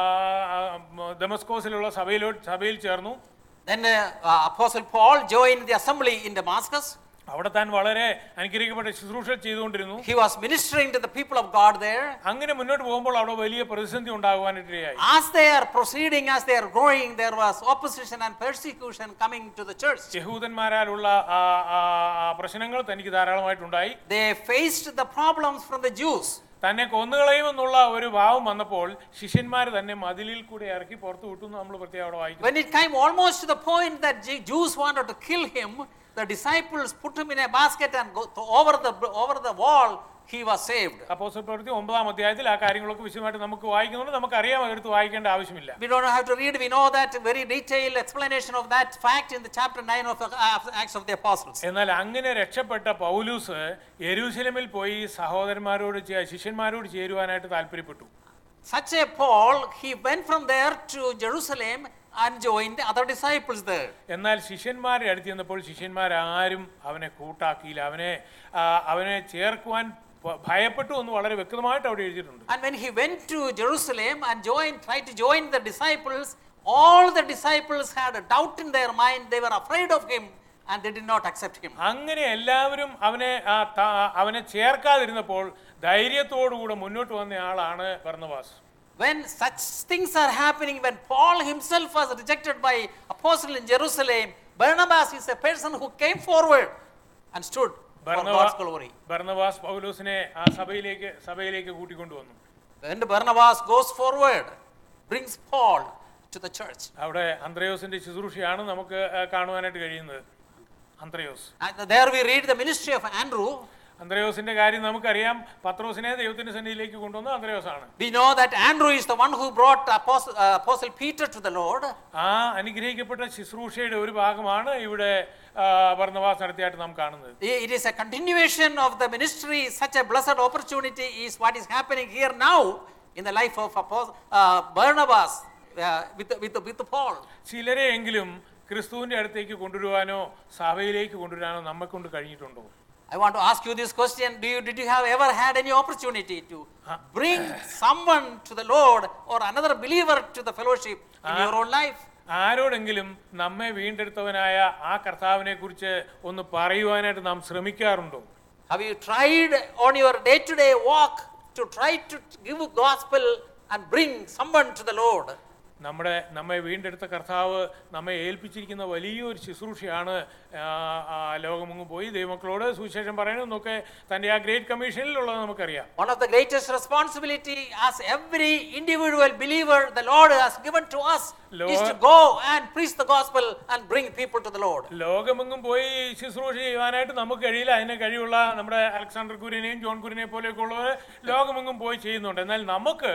ആ, ദമസ്കോസിലുള്ള സഭയിലോ സഭയിൽ ചേർന്നു Then uh, uh, Apostle Paul joined the assembly in Damascus. അവിടെ താൻ വളരെ അനുഗ്രഹിക്കപ്പെട്ട ശുശ്രൂഷ ചെയ്തുകൊണ്ടിരുന്നു He was ministering to the people of God there. അങ്ങനെ മുന്നോട്ട് പോകുമ്പോൾ അവിടെ വലിയ പ്രതിസന്ധി ഉണ്ടാകുവാനിടയായി As they are proceeding, as they are growing, there was opposition and persecution coming to the church. യഹൂദന്മാരാലുള്ള ആ, ആ, ആ പ്രശ്നങ്ങൾ തനിക്ക് ധാരാളമായിട്ടുണ്ടായി They faced the problems from the Jews. തന്നെ കൊന്നുകളയുമെന്നുള്ള ഒരു ഭാവം വന്നപ്പോൾ ശിഷ്യന്മാർ തന്നെ മതിലിൽ കൂടെ ഇറക്കി പുറത്തു വിട്ടു എന്ന് നമ്മൾ പ്രത്യേകം അവിടെ വായിക്കും When it came almost to the point that Ju- Jews wanted to kill him, the disciples put him in a basket and go to- over the over the wall. He was saved. Apostle പ്രവൃത്തി ഒമ്പതാം അധ്യായത്തിൽ ആ കാര്യങ്ങളൊക്കെ വിശദമായിട്ട് നമുക്ക് വായിക്കുന്നുണ്ട് നമുക്കറിയാം അതെടുത്ത് വായിക്കേണ്ട ആവശ്യമില്ല We don't have to read. We know that very detailed explanation of that fact in the chapter nine of the uh, Acts of the Apostles. എന്നാൽ അങ്ങനെ രക്ഷപ്പെട്ട പൗലൂസ് യെരൂശലേമിൽ പോയി സഹോദരന്മാരോട് ചേ- ശിഷ്യന്മാരോട് ചേരുവാനായിട്ട് താല്പര്യപ്പെട്ടു Such a Paul, he went from there to Jerusalem and joined the other disciples there. എന്നാൽ ശിഷ്യന്മാരെ അടുത്ത് ചെന്നപ്പോൾ ശിഷ്യന്മാരാരും അവനെ കൂട്ടാക്കിയില്ല അവനെ ആ, അവനെ ചേർക്കുവാൻ ഭ- ഭയപ്പെട്ടു എന്ന് വളരെ വ്യക്തമായിട്ട് അവിടെ എഴുതിയിട്ടുണ്ട് And when he went to Jerusalem and joined, tried to join the disciples, all the disciples had a doubt in their mind. They were afraid of him and they did not accept him. അങ്ങനെ എല്ലാവരും അവനെ ആ, ത- അവനെ ചേർക്കാതിരുന്നപ്പോൾ ധൈര്യത്തോടുകൂടെ മുന്നോട്ട് വന്ന ആളാണ് ബർന്നവാസ് When such things are happening, when Paul himself was rejected by apostle in Jerusalem, Barnabas is a person who came forward and stood for ബർന്നവാ- God's glory. ബർന്നവാസ് പൗലൂസിനെ ആ സഭയിലേക്ക് സഭയിലേക്ക് കൂട്ടിക്കൊണ്ടുവന്നു When Barnabas goes forward, brings Paul to the church. അവിടെ അന്ത്രയോസിന്റെ ശുശ്രൂഷയാണ് നമുക്ക് ആ, കാണുവാനായിട്ട് കഴിയുന്നത് അന്ത്രയോസ് And there we read the ministry of Andrew. അന്ത്രയോസിന്റെ കാര്യം നമുക്കറിയാം പത്രോസിനെ ദൈവത്തിന്റെ സന്നിധിയിലേക്ക് കൊണ്ടുവന്ന അന്ത്രയോസാണ് We know that Andrew is the one who brought Apostle, uh, Apostle Peter to the Lord. ആ അനുഗ്രഹിക്കപ്പെട്ട ശുശ്രൂഷയുടെ ഒരു ഭാഗമാണ് ഇവിടെ ആ, ബർന്നവാസ് നടത്തിയായിട്ട് നാം കാണുന്നത് I- It is a continuation of the ministry. Such a blessed opportunity is what is happening here now in the life of Apostle, uh, Barnabas uh, with, with, with Paul. ചിലരെയെങ്കിലും ക്രിസ്തുവിന്റെ അടുത്തേക്ക് കൊണ്ടുവരുവാനോ സഭയിലേക്ക് കൊണ്ടുവരാനോ നമ്മെ കൊണ്ട് കഴിഞ്ഞിട്ടുണ്ടോ I want to ask you this question: Do you did you have ever had any opportunity to bring someone to the Lord or another believer to the fellowship in your own life? ആരോടെങ്കിലും നമ്മെ വീണ്ടെടുത്തവനായ ആ കർത്താവിനെ കുറിച്ച് ഒന്ന് പറയുവാനായിട്ട് നാം ശ്രമിക്കാറുണ്ടോ Have you tried on your day-to-day walk to try to give gospel and bring someone to the Lord? നമ്മുടെ നമ്മെ വീണ്ടെടുത്ത കർത്താവ് നമ്മെ ഏൽപ്പിച്ചിരിക്കുന്ന വലിയൊരു ശുശ്രൂഷയാണ് ആ, ആ, ലോകമെങ്ങും പോയി ദൈവമക്കളോട് സുവിശേഷം പറയണമെന്നൊക്കെ തൻ്റെ ആ ഗ്രേറ്റ് കമ്മീഷനിലുള്ളത് നമുക്കറിയാം One of the greatest responsibility as every individual believer the Lord has given to us is to Lord- go and preach the gospel and bring people to the Lord. ലോകമെങ്ങും പോയി ശുശ്രൂഷ ചെയ്യുവാനായിട്ട് നമുക്ക് കഴിയില്ല അതിന് കഴിവുള്ള നമ്മുടെ അലക്സാണ്ടർ കുര്യനെയും ജോൺ കുര്യനെ പോലെയൊക്കെ ഉള്ളവർ ലോകമെങ്ങും പോയി ചെയ്യുന്നുണ്ട് എന്നാൽ നമുക്ക്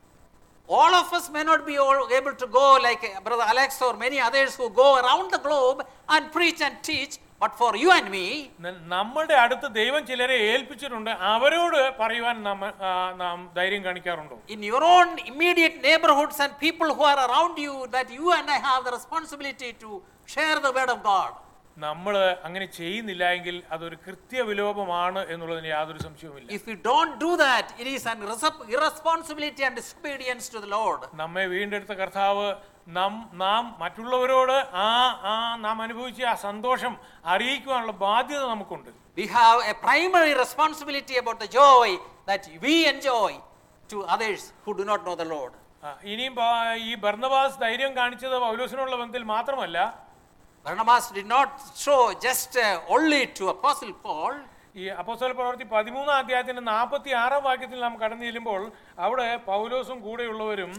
All of us may not be all able to go like uh, Brother Alex or many others who go around the globe and preach and teach, but for you and me, ന- നമ്മളുടെ അടുത്ത് ദൈവം ചിലരെ ഏൽപ്പിച്ചിട്ടുണ്ട് അവരോട് പറയുവാൻ നമ്മ ആ, നാം ധൈര്യം കാണിക്കാറുണ്ടോ in your own immediate neighborhoods and people who are around you, that you and I have the responsibility to share the word of God. നമ്മൾ അങ്ങനെ ചെയ്യുന്നില്ല എങ്കിൽ അതൊരു കൃത്യവിലോപമാണ് എന്നുള്ളതിന് യാതൊരു സംശയവുമില്ല If we don't do that, it is an irres- irresponsibility and disobedience to the Lord. നമ്മെ വീണ്ടെടുത്ത കർത്താവ് നാം നാം മറ്റുള്ളവരോട് ആ ആ നാം അനുഭവിച്ച ആ സന്തോഷം അറിയിക്കുവാനുള്ള ബാധ്യത നമുക്കുണ്ട് We have a primary responsibility about the joy that we enjoy to others who do not know the Lord. ആ, ഇനിയും പ- ഈ ഭർണബാസ് ധൈര്യം കാണിച്ചത് പൗലോസിനുള്ള ബന്ധത്തിൽ മാത്രമല്ല Barnabas did not show just uh, only to Apostle Paul, ഈ അപ്പോസ്തല പ്രവൃത്തി പതിമൂന്നാം അധ്യായത്തിന്റെ നാൽപ്പത്തി ആറാം വാക്യത്തിൽ നാം കടന്നു ചെല്ലുമ്പോൾ അവിടെ പൗലോസും കൂടെയുള്ളവരും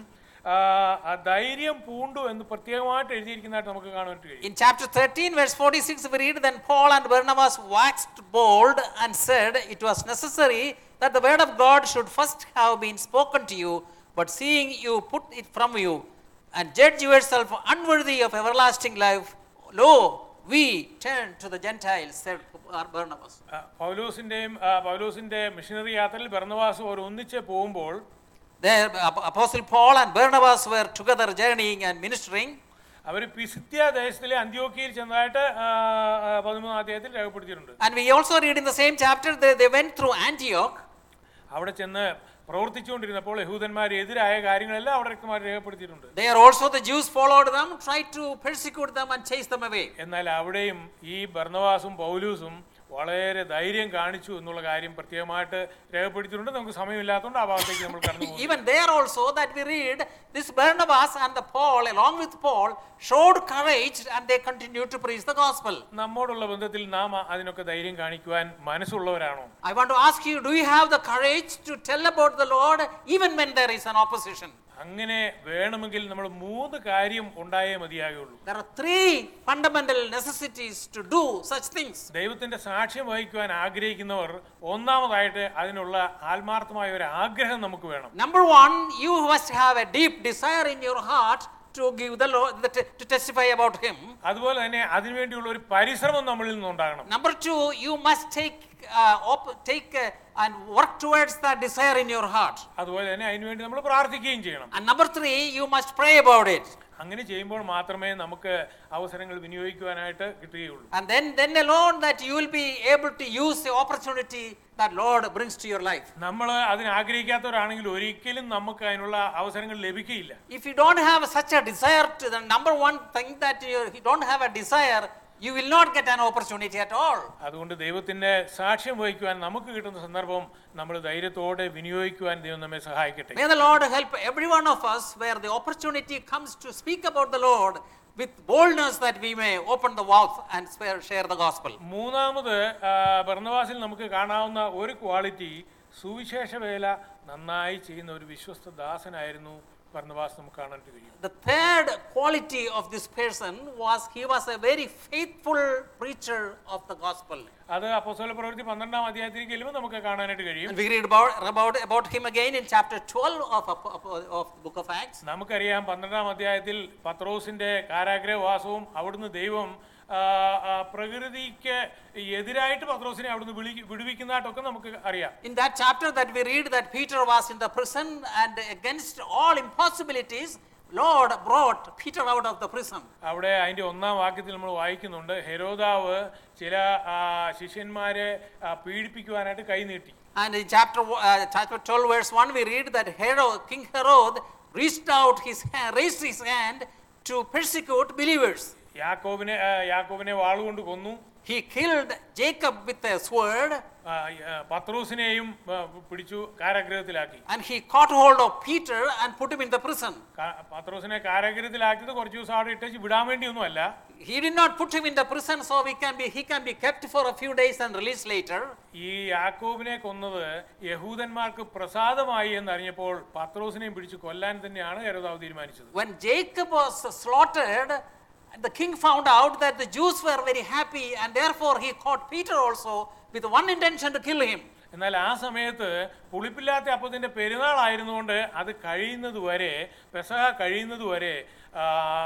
ആ, ആ ധൈര്യം പൂണ്ടു എന്ന് പ്രത്യേകമായിട്ട് എഴുതിയിരിക്കുന്നതായിട്ട് നമുക്ക് കാണാൻ കഴിയും In chapter 13, verse 46, we read, Then Paul and Barnabas waxed bold and said, It was necessary that the word of God should first have been spoken to you, but seeing you put it from you, and judge yourself unworthy of everlasting life, lo, we turn to the Gentiles, said Barnabas. ആ, പൗലോസിന്റെയും ആ, പൗലോസിന്റെ missionary യാത്രയിൽ ഭരണവാസം അവർ ഒന്നിച്ച് പോകുമ്പോൾ There, Ap- Apostle Paul and Barnabas were together journeying and ministering. അവർ പിസിത്യ ദേശത്തിലെ അന്ത്യോക്കിയിൽ ചെന്നതായിട്ട് ആ, ആ, പതിമൂന്നാം അധ്യായത്തിൽ രേഖപ്പെടുത്തിയിട്ടുണ്ട് And we also read in the same chapter they, they went through Antioch. അവിടെ ചെന്ന് പ്രവർത്തിച്ചുകൊണ്ടിരുന്നപ്പോൾ യഹൂദന്മാർ എതിരായ കാര്യങ്ങളെല്ലാം അവിടെ വ്യക്തമായി രേഖപ്പെടുത്തിയിട്ടുണ്ട് There also the Jews followed them, tried to persecute them and chase them away. എന്നാൽ അവിടെയും ഈ ഭർണവാസും പൗലൂസും വളരെ ധൈര്യം കാണിച്ചു എന്നുള്ള കാര്യം പ്രത്യേകമായിട്ട് രേഖപ്പെടുത്തിയിട്ടുണ്ട് നമുക്ക് സമയമില്ലാത്തതുകൊണ്ട് ആ ഭാഗത്തേക്ക് നമ്മൾ കടന്നു പോകും Even there also that we read, this Barnabas and the Paul, along with Paul, showed courage and they continued to preach the gospel. നമ്മോടുള്ള ബന്ധത്തിൽ നാം അതിനൊക്കെ ധൈര്യം കാണിക്കുവാൻ മനസ്സുള്ളവരാണോ I want to ask you, do you have the courage to tell about the Lord even when there is an opposition? അങ്ങനെ വേണമെങ്കിൽ നമ്മൾ മൂന്ന് കാര്യം ഉണ്ടായേ മതിയാകുള്ളൂ There are three fundamental necessities to do such things. ദൈവത്തിന്റെ സാക്ഷ്യം വഹിക്കുവാൻ ആഗ്രഹിക്കുന്നവർ ഒന്നാമതായിട്ട് അതിനുള്ള ആത്മാർത്ഥമായ ഒരു ആഗ്രഹം നമുക്ക് വേണം Number one, you must have a deep desire in your heart to give the Lord, the, to testify about Him. അതുപോലെ തന്നെ അതിനുവേണ്ടിയുള്ള ഒരു പരിശ്രമം നമ്മളിൽ നിന്നുണ്ടാകണം Number two, you must take, uh, op- take uh, and work towards that desire in your heart. അതുപോലെ തന്നെ അതിനുവേണ്ടി നമ്മൾ പ്രാർത്ഥിക്കുകയും ചെയ്യണം And number three, you must pray about it. അങ്ങനെ ചെയ്യുമ്പോൾ മാത്രമേ നമുക്ക് അവസരങ്ങൾ വിനിയോഗിക്കുവാനായിട്ട് കിട്ടുകയുള്ളൂ And then, then alone that you will be able to use the opportunity that Lord brings to your life. നമ്മൾ അതിന് ആഗ്രഹിക്കാത്തവരാണെങ്കിൽ ഒരിക്കലും നമുക്ക് അതിനുള്ള അവസരങ്ങൾ ലഭിക്കുകയില്ല If you don't have such a desire to the number one thing that you, you don't have a desire, you will not get an opportunity at all. അതുകൊണ്ട് ദൈവത്തിന്റെ സാക്ഷ്യം വഹിക്കുവാൻ നമുക്ക് കിട്ടുന്ന സന്ദർഭം നമ്മൾ ധൈര്യത്തോടെ വിനിയോഗിക്കുവാൻ ദൈവം നമ്മെ സഹായിക്കട്ടെ May the Lord help every one of us where the opportunity comes to speak about the Lord with boldness that we may open the mouth and spare- share the gospel. മൂന്നാമത് ആ, ബർന്നവാസിൽ നമുക്ക് കാണാവുന്ന ഒരു ക്വാളിറ്റി സുവിശേഷ വേല നന്നായി ചെയ്യുന്ന ഒരു വിശ്വസ്ത ദാസനായിരുന്നു ബർന്നവാസ് നമുക്ക് കാണാൻ കഴിയും The third quality of this person was he was a very faithful preacher of the gospel. അത് അപ്പോസ്തല പ്രവൃത്തി പന്ത്രണ്ടാം അധ്യായത്തിലേക്ക് ചെല്ലുമ്പോൾ നമുക്ക് കാണാനായിട്ട് കഴിയും And we read about, about, about him again in chapter 12 of, of, of the book of Acts. നമുക്കറിയാം പന്ത്രണ്ടാം അധ്യായത്തിൽ പത്രോസിന്റെ കാരാഗ്രഹവാസവും അവിടുന്ന് ദൈവം ആ, ആ, പ്രകൃതിക്ക് എതിരായിട്ട് പത്രോസിനെ അവിടുന്ന് വിളി വിടുവിക്കുന്നതായിട്ടൊക്കെ നമുക്ക് അറിയാം In that chapter that we read that Peter was in the prison and against all impossibilities, Lord brought Peter out of the prison. അവിടെ അതിന്റെ ഒന്നാം വാക്യത്തിൽ നമ്മൾ വായിക്കുന്നുണ്ട് ഹെരോദാവ് ചില ആ, ശിഷ്യന്മാരെ ആ, പീഡിപ്പിക്കുവാനായിട്ട് കൈനീട്ടി And in chapter, wo- uh, chapter 12, verse 1, we read that Herod, King Herod reached out his hand, raised his hand to persecute believers. യാക്കോബിനെ ആ, യാക്കോബിനെ വാളുകൊണ്ട് കൊന്നു He killed Jacob with a sword ആ, ആ, പത്രോസിനെയും ആ, പിടിച്ചു കാരാഗ്രഹത്തിലാക്കി and he caught hold of Peter and put him in the prison. കാ- പത്രോസിനെ കാരാഗ്രഹത്തിലാക്കിയത് കുറച്ച് ദിവസം അവിടെ ഇട്ടേച്ച് വിടാൻ വേണ്ടിയൊന്നുമല്ല He did not put him in the prison so we can be, he can be kept for a few days and released later. ഈ യാക്കോബിനെ കൊന്നത് യഹൂദന്മാർക്ക് പ്രസാദമായി എന്നറിഞ്ഞപ്പോൾ പത്രോസിനെയും പിടിച്ച് കൊല്ലാൻ തന്നെയാണ് ഹെരോദാവ് തീരുമാനിച്ചത് When Jacob was slaughtered, the king found out that the Jews were very happy and therefore he caught Peter also with one intention to kill him. എന്നാൽ ആ സമയത്ത് പുളിപ്പില്ലാത്ത അപ്പത്തിന്റെ പെരുന്നാൾ ആയിരുന്നുകൊണ്ട് അത് കഴിയുന്നത് വരെ പെസഹ കഴിയുന്നത് വരെ ആ,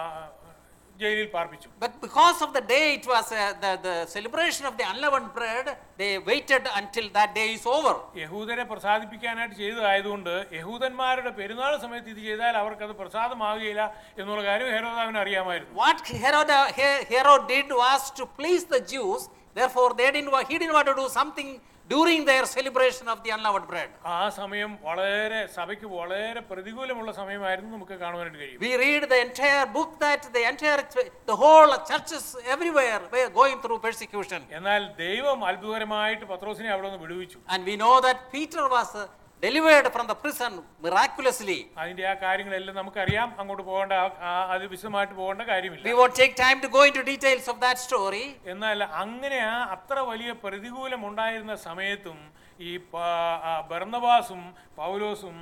ജയിലിൽ പാർപ്പിച്ചു But because of the day it was uh, the, the celebration of the unleavened bread, they waited until that day is over. യഹൂദരെ പ്രസാദിപ്പിക്കാനായിട്ട് ചെയ്തതായതുകൊണ്ട് യഹൂദന്മാരുടെ പെരുന്നാൾ സമയത്ത് ഇത് ചെയ്താൽ അവർക്കത് പ്രസാദമാകുകയില്ല എന്നുള്ള കാര്യം ഹെരോദാവിന് അറിയാമായിരുന്നു What Herod, uh, He- Herod did was to please the Jews, therefore they didn't, wa- he didn't want to do something during their celebration of the unleavened bread. ആ സമയം വളരെ സഭയ്ക്ക് വളരെ പ്രതികൂലമുള്ള സമയമായിരുന്നു നമുക്ക് കാണുവാനായിട്ട് കഴിയും We read the entire book that the entire, ch- the whole churches everywhere were going through persecution. എന്നാൽ ദൈവം അത്ഭുതകരമായിട്ട് പത്രോസിനെ അവിടെ നിന്ന് വിടുവിച്ചു And we know that Peter was uh, delivered from the prison miraculously. അതിന്റെ ആ കാര്യങ്ങളെല്ലാം നമുക്കറിയാം അങ്ങോട്ട് പോകേണ്ട ആ- ആ- അത് വിശദമായിട്ട് പോകേണ്ട കാര്യമില്ല We won't take time to go into details of that story. എന്നാൽ അങ്ങനെ ആ അത്ര വലിയ പ്രതികൂലം ഉണ്ടായിരുന്ന സമയത്തും ഈ പ- ആ ബർന്നബാസും പൗലോസും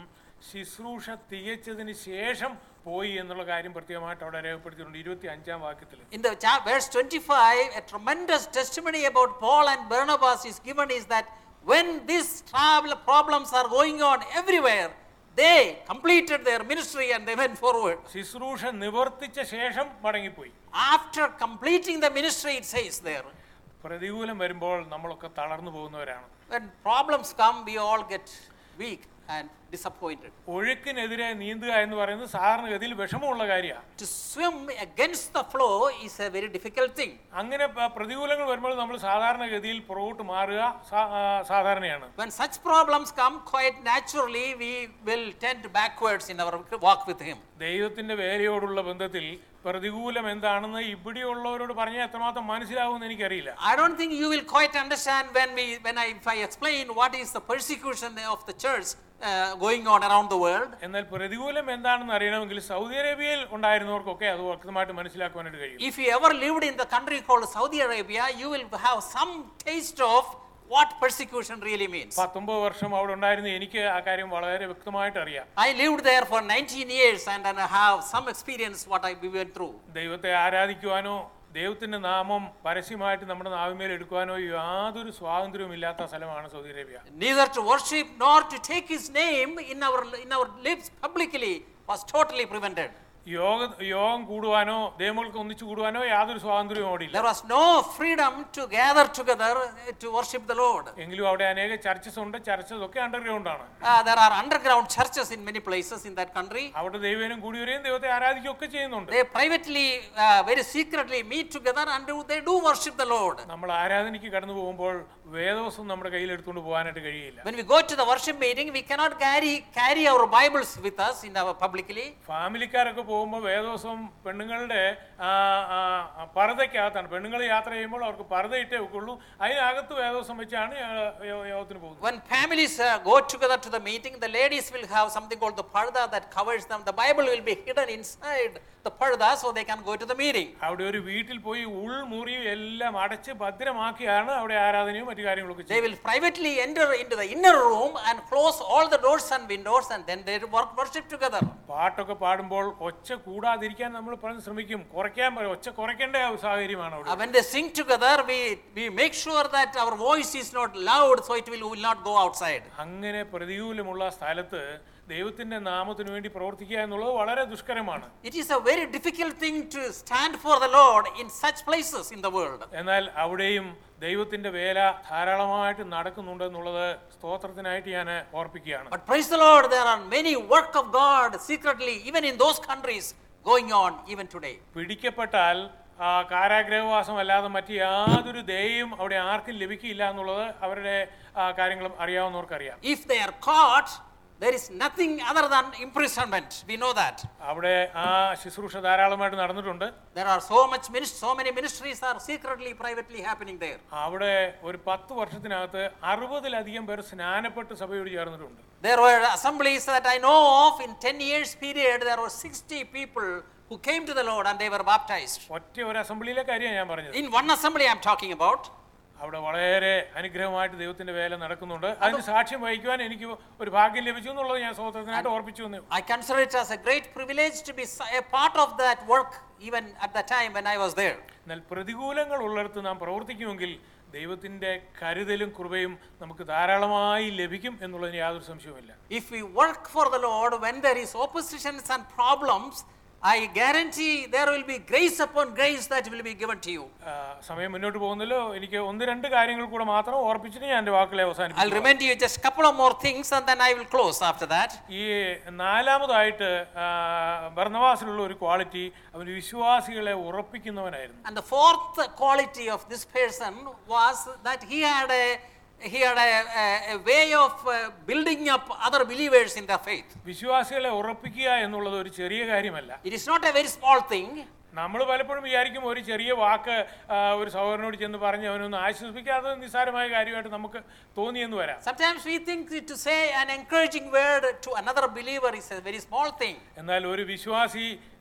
ശുശ്രൂഷ തികച്ചതിന് ശേഷം പോയി എന്നുള്ള കാര്യം പ്രത്യേകമായിട്ട് അവിടെ രേഖപ്പെടുത്തിയിട്ടുണ്ട് ഇരുപത്തി അഞ്ചാം വാക്യത്തിൽ In the cha- verse 25, a tremendous testimony about Paul and Barnabas is given is that when these travel problems are going on everywhere, they completed their ministry and they went forward. ശുശ്രൂഷ നിവർത്തിച്ച ശേഷം മടങ്ങിപ്പോയി After completing the ministry, it says there, പ്രതികൂലം വരുമ്പോൾ നമ്മളൊക്കെ തളർന്നു പോകുന്നവരാണ് when problems come, we all get weak and disappointed. ഒഴുക്കിനെതിരെ നീന്തുക എന്ന് പറയുന്നത് സാധാരണഗതിയിൽ വിഷമമുള്ള കാര്യമാണ് To swim against the flow is a very difficult thing. അങ്ങനെ പ- പ്രതികൂലങ്ങൾ വരുമ്പോൾ നമ്മൾ സാധാരണഗതിയിൽ പുറകോട്ട് മാറുക സാ- ആ, സാധാരണയാണ് When such problems come, quite naturally, we will tend backwards in our walk with Him. ദൈവത്തിന്റെ വേലയോടുള്ള ബന്ധത്തിൽ പ്രതികൂലം എന്താണെന്ന് ഇവിടെയുള്ളവരോട് പറഞ്ഞാൽ എത്രമാത്രം മനസ്സിലാവുമെന്ന് എനിക്കറിയില്ല I don't think you will quite understand when we when I if I explain what is the persecution of the church uh, going on around the world. എന്നാൽ പ്രതികൂലം എന്താണെന്ന് അറിയണമെങ്കിൽ Saudi അറേബ്യയിൽ ഉണ്ടായിരുന്നവർക്കൊക്കെ അത് വ്യക്തമായിട്ട് മനസ്സിലാക്കുവാനായിട്ട് കഴിയും If you ever lived in the country called Saudi Arabia, you will have some taste of what persecution really means. പത്തൊമ്പത് വർഷം അവിടെ ഉണ്ടായിരുന്ന എനിക്ക് ആ കാര്യം വളരെ വ്യക്തമായിട്ട് അറിയാം I lived there for 19 years and, and I have some experience what I we went through. ദൈവത്തെ ആരാധിക്കുവാനോ ദൈവത്തിന്റെ നാമം പരസ്യമായിട്ട് നമ്മുടെ നാവിന്മേൽ എടുക്കുവാനോ യാതൊരു സ്വാതന്ത്ര്യവും ഇല്ലാത്ത സ്ഥലമാണ് Saudi Arabia Neither to worship nor to take his name in our in our lips publicly was totally prevented. യോഗ യോഗം കൂടുവാനോ ദൈവങ്ങൾക്ക് ഒന്നിച്ചു കൂടുവാനോ യാതൊരു സ്വാതന്ത്ര്യവും അവിടെ ഇല്ല There was no freedom to gather together uh, to worship the Lord. എങ്കിലും അവിടെ അനേക ചർച്ചസ് ഉണ്ട് ചർച്ചസ് ഒക്കെ അണ്ടർഗ്രൗണ്ട് ആണ് Uh, there are underground churches in many places in that country. അവിടെ ദൈവനും കൂടിയവരെയും ദൈവത്തെ ആരാധിക്കുകയൊക്കെ ചെയ്യുന്നുണ്ട് They privately, uh, very secretly meet together and do, they do worship the Lord. നമ്മൾ ആരാധനയ്ക്ക് കടന്നു പോകുമ്പോൾ വേദവസം നമ്മുടെ കയ്യിൽ എടുത്തുകൊണ്ട് പോകാനായിട്ട് കഴിയില്ല When we go to the worship meeting, we cannot carry carry our Bibles with us in our publicly. ഫാമിലിക്കാരൊക്കെ പോകുമ്പോൾ വേദവസം പെണ്ണുങ്ങളുടെ ആ, ആ, ആ, പർദ്ദയ്ക്കകത്താണ് പെണ്ണുങ്ങൾ യാത്ര ചെയ്യുമ്പോൾ അവർക്ക് പർദ്ദയിട്ടേ ഒക്കുള്ളൂ അതിനകത്ത് വേദവസം വെച്ചാണ് യ- യ- യോഗത്തിന് പോകുന്നത് When families uh, go together to the meeting, the ladies will have something called the parda that covers them. The Bible will be hidden inside the parda so they can go to the meeting. അവിടെ ഒരു വീട്ടിൽ പോയി ഉൾമുറിയും എല്ലാം അടച്ച് ഭദ്രമാക്കിയാണ് അവിടെ ആരാധനയും മറ്റു കാര്യങ്ങളൊക്കെ They ചെയ്യുന്നത് will privately enter into the inner room and close all the doors and windows and then they work, worship together. പാട്ടൊക്കെ പാടുമ്പോൾ ഒച്ച കൂടാതിരിക്കാൻ നമ്മൾ പറഞ്ഞ് ശ്രമിക്കും കുറയ്ക്കാൻ പറയും ഒച്ച കുറയ്ക്കേണ്ട ആ സാഹചര്യമാണ് അവിടെ Uh, when they sing together, we, we make sure that our voice is not loud so it will, will not go outside. അങ്ങനെ പ്രതികൂലമുള്ള സ്ഥലത്ത് ദൈവത്തിന്റെ നാമത്തിന് വേണ്ടി പ്രവർത്തിക്കുക എന്നുള്ളത് വളരെ ദുഷ്കരമാണ് It is a very difficult thing to stand for the Lord in such places in the world. എന്നാൽ അവിടെയും ദൈവത്തിന്റെ വേല ധാരാളമായിട്ട് നടക്കുന്നുണ്ട് എന്നുള്ളത് സ്തോത്രത്തിനായിട്ട് ഞാൻ ഓർപ്പിക്കുകയാണ് But praise the Lord, there are many work of God secretly, even in those countries, going on even today. പിടിക്കപ്പെട്ടാൽ ആ, കാരാഗ്രഹവാസം അല്ലാതെ മറ്റ് യാതൊരു ദയയും അവിടെ ആർക്കും ലഭിക്കില്ല എന്നുള്ളത് അവരുടെ ആ, കാര്യങ്ങളും അറിയാവുന്നവർക്കറിയാം If they are caught, there is nothing other than imprisonment. We know that. അവിടെ ആ ശുശ്രൂഷ ധാരാളമായിട്ട് നടന്നിട്ടുണ്ട് There are so much minis- so many ministries are secretly, privately happening there. അവിടെ ഒരു പത്ത് വർഷത്തിനകത്ത് അറുപതിലധികം പേർ സ്നാനപ്പെട്ട് സഭയോട് ചേർന്നിട്ടുണ്ട് There were assemblies that I know of in 10 years period, there were 60 people who came to the Lord and they were baptized. ഒറ്റ ഒരു അസംബ്ലിയിലെ കാര്യമാണ് ഞാൻ പറഞ്ഞത് In one assembly I'm talking about, അവിടെ വളരെ അനുഗ്രഹമായിട്ട് ദൈവത്തിന്റെ വേല നടക്കുന്നുണ്ട് അതിന് സാക്ഷ്യം വഹിക്കുവാൻ എനിക്ക് ഒരു ഭാഗ്യം ലഭിച്ചു എന്നുള്ളത് ഞാൻ സ്വതന്ത്രനായിട്ട് ഓർപ്പിച്ചു എന്ന് I consider it as a great privilege to be s- a part of that work even at the time when I was there. എന്നാൽ പ്രതികൂലങ്ങൾ ഉള്ളിടത്ത് നാം പ്രവർത്തിക്കുമെങ്കിൽ ദൈവത്തിന്റെ കരുതലും കൃപയും നമുക്ക് ധാരാളമായി ലഭിക്കും എന്നുള്ളതിന് യാതൊരു സംശയവുമില്ല If we work for the Lord when there is oppositions and problems, I guarantee there will be grace upon grace that will be given to you. ആ, സമയം മുന്നോട്ട് പോകുന്നല്ലോ എനിക്ക് ഒന്ന് രണ്ട് കാര്യങ്ങൾ കൂടെ മാത്രം ഓർപ്പിച്ചിട്ട് ഞാൻ എൻ്റെ വാക്കുകളെ I'll അവസാനിപ്പിക്കും remind you just a couple of more things and then I will close after that. ഈ നാലാമതായിട്ട് ആ, ഭർണവാസിലുള്ള ഒരു ക്വാളിറ്റി അവൻ വിശ്വാസികളെ ഉറപ്പിക്കുന്നവനായിരുന്നു And the fourth quality of this person was that he had a he had a, a, a way of uh, building up other believers in their faith. വിശ്വാസികളെ ഉറപ്പിക്കുക എന്നുള്ളത് ഒരു ചെറിയ കാര്യമല്ല It is not a very small thing. നമ്മൾ പലപ്പോഴും വിചാരിക്കും ഒരു ചെറിയ വാക്ക് ആ, ഒരു സഹോദരനോട് ചെന്ന് പറഞ്ഞ് അവനൊന്ന് ആശ്വസിപ്പിക്കാതെ നിസ്സാരമായ കാര്യമായിട്ട് നമുക്ക് തോന്നിയെന്ന് വരാം Sometimes we think to say an encouraging word to another believer is a very small thing. എന്നാൽ ഒരു വിശ്വാസി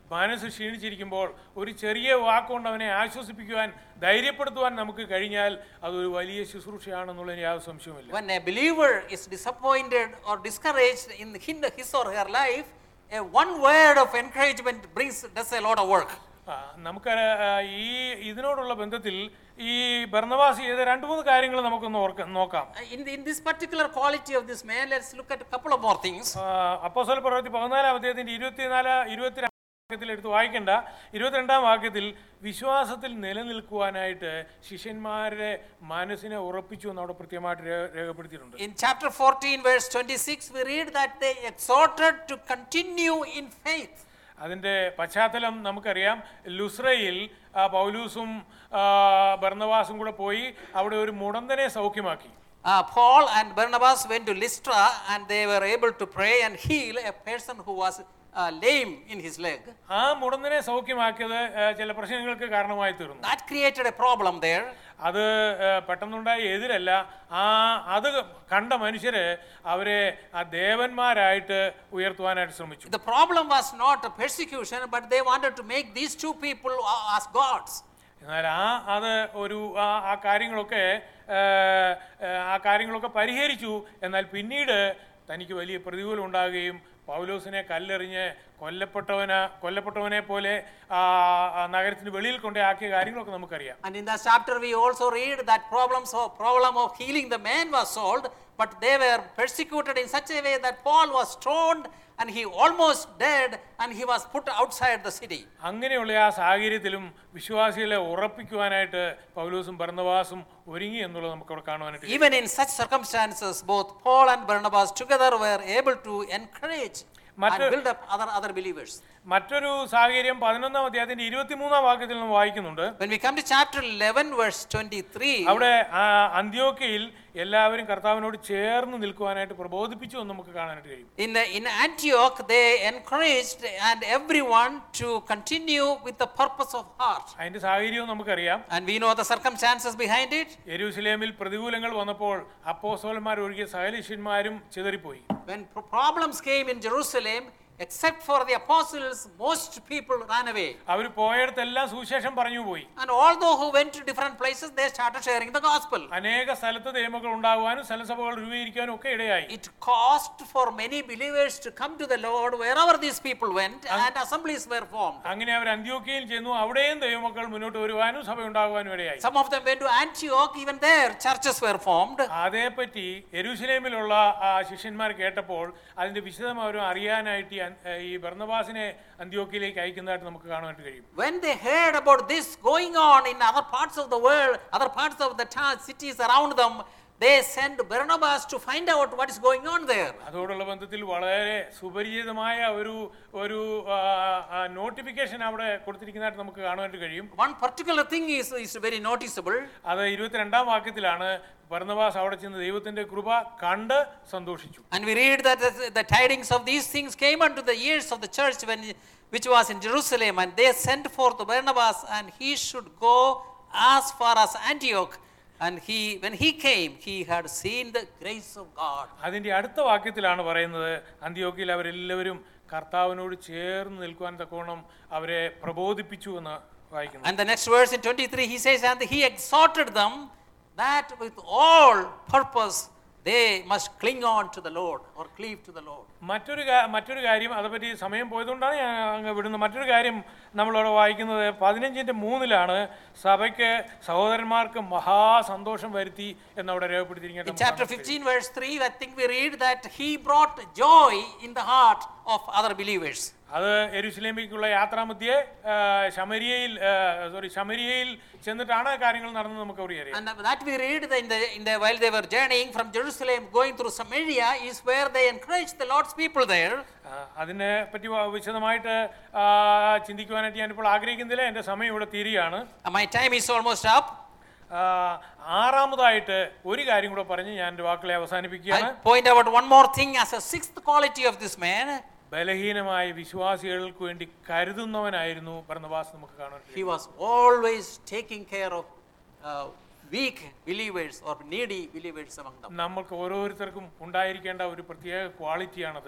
മനസ്സ് ക്ഷീണിച്ചിരിക്കുമ്പോൾ ഒരു ചെറിയ വാക്കുകൊണ്ട് അവനെ ആശ്വസിപ്പിക്കുവാൻ ധൈര്യപ്പെടുത്തുവാൻ നമുക്ക് കഴിഞ്ഞാൽ അതൊരു വലിയ ശുശ്രൂഷയാണെന്നുള്ളതിന് യാതൊരു സംശയവുമില്ല When a believer is disappointed or discouraged in hin- his or her life, a one word of encouragement brings does a lot of work. ആ, നമുക്ക് ആ, ഈ ഇതിനോടുള്ള ബന്ധത്തിൽ ഈ ഭരണവാസി ചെയ്ത രണ്ട് മൂന്ന് കാര്യങ്ങൾ നമുക്കൊന്ന് ഓർക്ക നോക്കാം Uh, In, in this particular quality of this man, let's look at a couple of more things. അപ്പോസ്തല പ്രവൃത്തി പതിനാലാം അധ്യായത്തിന്റെ ഇരുപത്തിനാല് ഇരുപത്തിരണ്ട് വാക്യത്തിൽ എടുത്ത് വായിക്കേണ്ട ഇരുപത്തിരണ്ടാം വാക്യത്തിൽ വിശ്വാസത്തിൽ നിലനിൽക്കുവാനായിട്ട് ശിഷ്യന്മാരുടെ മനസ്സിനെ ഉറപ്പിച്ചു എന്ന് അവിടെ കൃത്യമായിട്ട് രേ- രേഖപ്പെടുത്തിയിട്ടുണ്ട് In chapter 14, verse 26, we read that they exhorted to continue in faith. അതിൻ്റെ പശ്ചാത്തലം നമുക്കറിയാം ലുസ്രയിൽ ആ, പൗലൂസും ആ, ബർന്നവാസും കൂടെ പോയി അവിടെ ഒരു മുടന്തനെ സൗഖ്യമാക്കി Uh, Paul and Barnabas went to Lystra and they were able to pray and heal a person who was uh, lame in his leg. ആ മുടന്തനെ സൗഖ്യമാക്കിയത് ആ, ചില പ്രശ്നങ്ങൾക്ക് കാരണമായി തീർന്നു That created a problem there. അത് ആ, പെട്ടെന്നുണ്ടായ എതിരല്ല ആ അത് കണ്ട മനുഷ്യര് അവരെ ആ ദേവന്മാരായിട്ട് ഉയർത്തുവാനായിട്ട് ശ്രമിച്ചു The problem was not a persecution, but they wanted to make these two people uh, as gods. എന്നാൽ ആ അത് ഒരു ആ ആ കാര്യങ്ങളൊക്കെ ആ, ആ, ആ കാര്യങ്ങളൊക്കെ പരിഹരിച്ചു എന്നാൽ പിന്നീട് തനിക്ക് വലിയ പ്രതികൂലം ഉണ്ടാകുകയും പൗലോസിനെ കല്ലെറിഞ്ഞ് കൊല്ലപ്പെട്ടവന കൊല്ലപ്പെട്ടവനെ പോലെ ആ ആ നഗരത്തിന് വെളിയിൽ കൊണ്ടേ ആക്കിയ കാര്യങ്ങളൊക്കെ നമുക്കറിയാം And in that chapter, we also read that problems of problem of healing the man was solved, but they were persecuted in such a way that Paul was stoned and he almost dead and he was put outside the city. അങ്ങനെയുള്ള ആ സാഹചര്യത്തിലും വിശ്വാസികളെ ഉറപ്പിക്കുവാനായിട്ട് പൗലോസും ഭരണവാസും ഒരുങ്ങി എന്നുള്ളത് നമുക്ക് അവിടെ കാണുവാനായിട്ട് കഴിയും. Even in such circumstances, both Paul and Barnabas together were able to encourage and മറ്റ് build up other, other believers. മറ്റൊരു സാഹചര്യം പതിനൊന്നാം അധ്യായത്തിന്റെ ഇരുപത്തിമൂന്നാം വാക്യത്തിൽ നിന്ന് വായിക്കുന്നുണ്ട് When we come to chapter 11, verse 23, അവിടെ ആ അന്ത്യോക്കയിൽ എല്ലാവരും കർത്താവിനോട് ചേർന്ന് നിൽക്കുവാനായിട്ട് പ്രബോധിപ്പിച്ചു എന്ന് നമുക്ക് കാണാനായിട്ട് കഴിയും in, in Antioch, they encouraged and everyone to continue with the purpose of heart. അതിന്റെ സാഹചര്യവും നമുക്കറിയാം And we know the circumstances behind it. യെരൂശലേമിൽ പ്രതികൂലങ്ങൾ വന്നപ്പോൾ അപ്പോസ്തലന്മാർ ഒഴികെ സകല ശിഷ്യന്മാരും ചിതറിപ്പോയി When pro- problems came in Jerusalem, except for the apostles, most people ran away. അവർ പോയടത്തെല്ലാം സുവിശേഷം പറഞ്ഞു പോയി And although who went to different places, they started sharing the gospel. അനേക സ്ഥലത്ത് നിയമങ്ങൾ ഉണ്ടാകുവാനും സ്ഥലസഭകൾ രൂപീകരിക്കാനും ഒക്കെ ഇടയായി It cost for many believers to come to the Lord wherever these people went, and assemblies were formed. അങ്ങനെ അവർ അന്ത്യോക്കയിൽ ചെന്നു അവിടെയും ദൈവമക്കൾ മുന്നോട്ട് വരുവാനും സഭ ഉണ്ടാകുവാനും ഇടയായി Some of them went to Antioch, even there churches were formed. അതേപ്പറ്റി എരുസലേമിലുള്ള ആ ശിഷ്യന്മാർ കേട്ടപ്പോൾ അതിന്റെ വിശദം അവർ അറിയാനായിട്ട് ഈ അൻ- ഈ ഭർണവാസിനെ അന്ത്യോക്കിയിലേക്ക് അയക്കുന്നതായിട്ട് നമുക്ക് കാണാനായിട്ട് കഴിയും When they heard about this going on in other parts of the world, other parts of the town, cities around them, they sent Barnabas to find out what is going on there. അതോടുള്ള ബന്ധത്തിൽ വളരെ സുപരിചിതമായ ഒരു ഒരു notification അവിടെ കൊടുത്തിരിക്കുന്നതായിട്ട് നമുക്ക് കാണാനായിട്ട് കഴിയും One particular thing is, is very noticeable. അത് ഇരുപത്തിരണ്ടാം വാക്യത്തിലാണ് ഭർണവാസ് അവിടെ ചെന്ന് ദൈവത്തിന്റെ കൃപ കണ്ട് സന്തോഷിച്ചു And we read that the, the tidings of these things came unto the ears of the church when, which was in Jerusalem, and they sent forth Barnabas, and he should go as far as Antioch. And he, when he came, he had seen the grace of God. അതിന്റെ അടുത്ത വാക്യത്തിലാണ് പറയുന്നത് അന്ത്യോക്കിയിൽ അവരെല്ലാവരും കർത്താവിനോട് ചേർന്ന് നിൽക്കുവാൻ തക്കോണം അവരെ പ്രബോധിപ്പിച്ചു എന്ന് വായിക്കുന്നു And the next verse in 23, he says, And he exhorted them that with all purpose they must cling on to the Lord or cleave to the Lord. മറ്റൊരു കാ- മറ്റൊരു കാര്യം അതേപ്പറ്റി സമയം പോയതുകൊണ്ടാണ് ഞാൻ അങ്ങ് വിടുന്നത് മറ്റൊരു കാര്യം നമ്മളവിടെ വായിക്കുന്നത് പതിനഞ്ചിൻ്റെ മൂന്നിലാണ് സഭയ്ക്ക് സഹോദരന്മാർക്ക് മഹാസന്തോഷം വരുത്തി എന്നവിടെ In രേഖപ്പെടുത്തിയിരിക്കുന്നത് chapter 15, verse 3, I think we read that he brought joy in the heart of other believers. അത് എരുസലേമിലേക്കുള്ള യാത്രാമധ്യേ ആ, ശമരിയയിൽ സോറി ശമരിയയിൽ ചെന്നിട്ടാണ് ആ കാര്യങ്ങൾ നടന്നത് നമുക്ക് അവിടെ അറിയാം And that we read in the, in the while they were journeying from Jerusalem going through Samaria is where they encouraged the Lord's people there. ആ, അതിനെ പറ്റി വ- വിശദമായിട്ട് ആ, ചിന്തിക്കുവാനായിട്ട് ഞാനിപ്പോൾ ആഗ്രഹിക്കുന്നില്ല എൻ്റെ സമയം ഇവിടെ തീരുകയാണ് And my time is almost up. ആ, ആറാമതായിട്ട് ഒരു കാര്യം കൂടെ പറഞ്ഞ് ഞാൻ എൻ്റെ വാക്കുകളെ അവസാനിപ്പിക്കുകയാണ് I'll point out one more thing as a sixth quality of this man. ബലഹീനമായ വിശ്വാസികൾക്ക് വേണ്ടി കരുതുന്നവനായിരുന്നു ഭരണവാസ് നമുക്ക് കാണാൻ കഴിയും. He was always taking care of uh, weak believers or needy believers among them. നമ്മൾക്ക് ഓരോരുത്തർക്കും ഉണ്ടായിരിക്കേണ്ട ഒരു പ്രത്യേക ക്വാളിറ്റിയാണത്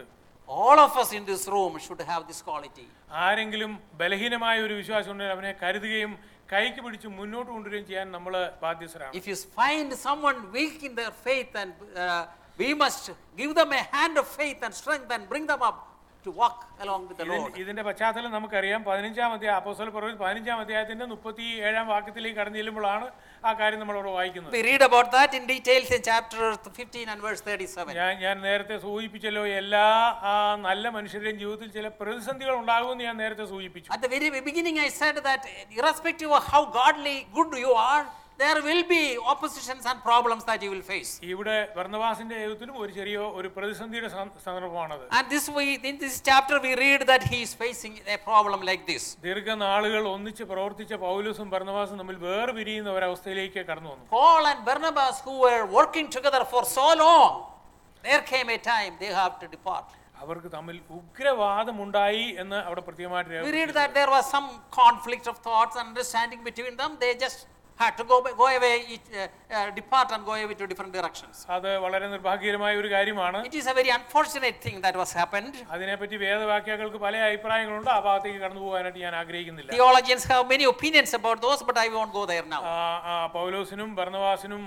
All of us in this room should have this quality. ആരെങ്കിലും ബലഹീനമായ ഒരു വിശ്വാസം ഉണ്ടെങ്കിൽ അവനെ കരുതുകയും കൈക്ക് പിടിച്ച് മുന്നോട്ട് കൊണ്ടുവരികയും ചെയ്യാൻ നമ്മൾ ബാധ്യസ്ഥരാണ് If you find someone weak in their faith, and uh, we must give them a hand of faith and strength and bring them up to walk along with the ഇതിൻ- Lord. ഇതിന്റെ പശ്ചാത്തലം നമുക്കറിയാം പതിനഞ്ചാം അധ്യായം അപ്പോസ്തല പ്രവൃത്തി പതിനഞ്ചാം അധ്യായത്തിന്റെ മുപ്പത്തി ഏഴാം വാക്യത്തിലേക്ക് കടന്നു ചെല്ലുമ്പോഴാണ് ആ കാര്യം നമ്മളവിടെ വായിക്കുന്നത് We read about that in details in chapter 15 and verse 37. ഞാൻ ഞാൻ നേരത്തെ സൂചിപ്പിച്ചല്ലോ എല്ലാ ആ, നല്ല മനുഷ്യരുടെയും ജീവിതത്തിൽ ചില പ്രതിസന്ധികൾ ഉണ്ടാകുമെന്ന് ഞാൻ നേരത്തെ സൂചിപ്പിച്ചു At the very beginning, I said that irrespective of how godly good you are, there will be oppositions and problems that you will face. ഇവിടെ ഭർണവാസിന്റെ ജീവിതത്തിലും ഒരു ചെറിയ ഒരു പ്രതിസന്ധിയുടെ സ- സന്ദർഭമാണത് And this we, in this chapter, we read that he is facing a problem like this. ദീർഘനാളുകൾ ഒന്നിച്ച് പ്രവർത്തിച്ച പൗലൂസും ഭർണവാസും തമ്മിൽ വേർപിരിയുന്ന ഒരവസ്ഥയിലേക്ക് കടന്നു വന്നു Paul and Barnabas, who were working together for so long, there came a time they have to depart. അവർക്ക് തമ്മിൽ ഉഗ്രവാദമുണ്ടായി എന്ന് അവിടെ പ്രത്യേകമായിട്ട് We രേഖപ്പെടുത്തി. read that there was some conflict of thoughts and understanding between them. They just had to go, go away, each, uh, uh, depart and go away to different directions. അത് വളരെ നിർഭാഗ്യകരമായ ഒരു കാര്യമാണ് It is a very unfortunate thing that was happened. അതിനെപ്പറ്റി വേദവാക്യങ്ങൾക്ക് പല അഭിപ്രായങ്ങളുണ്ട് ആ ഭാഗത്തേക്ക് കടന്നു പോകാനായിട്ട് ഞാൻ ആഗ്രഹിക്കുന്നില്ല Theologians have many opinions about those, but I won't go there now. ആ, ആ, പൗലോസിനും ഭർണവാസിനും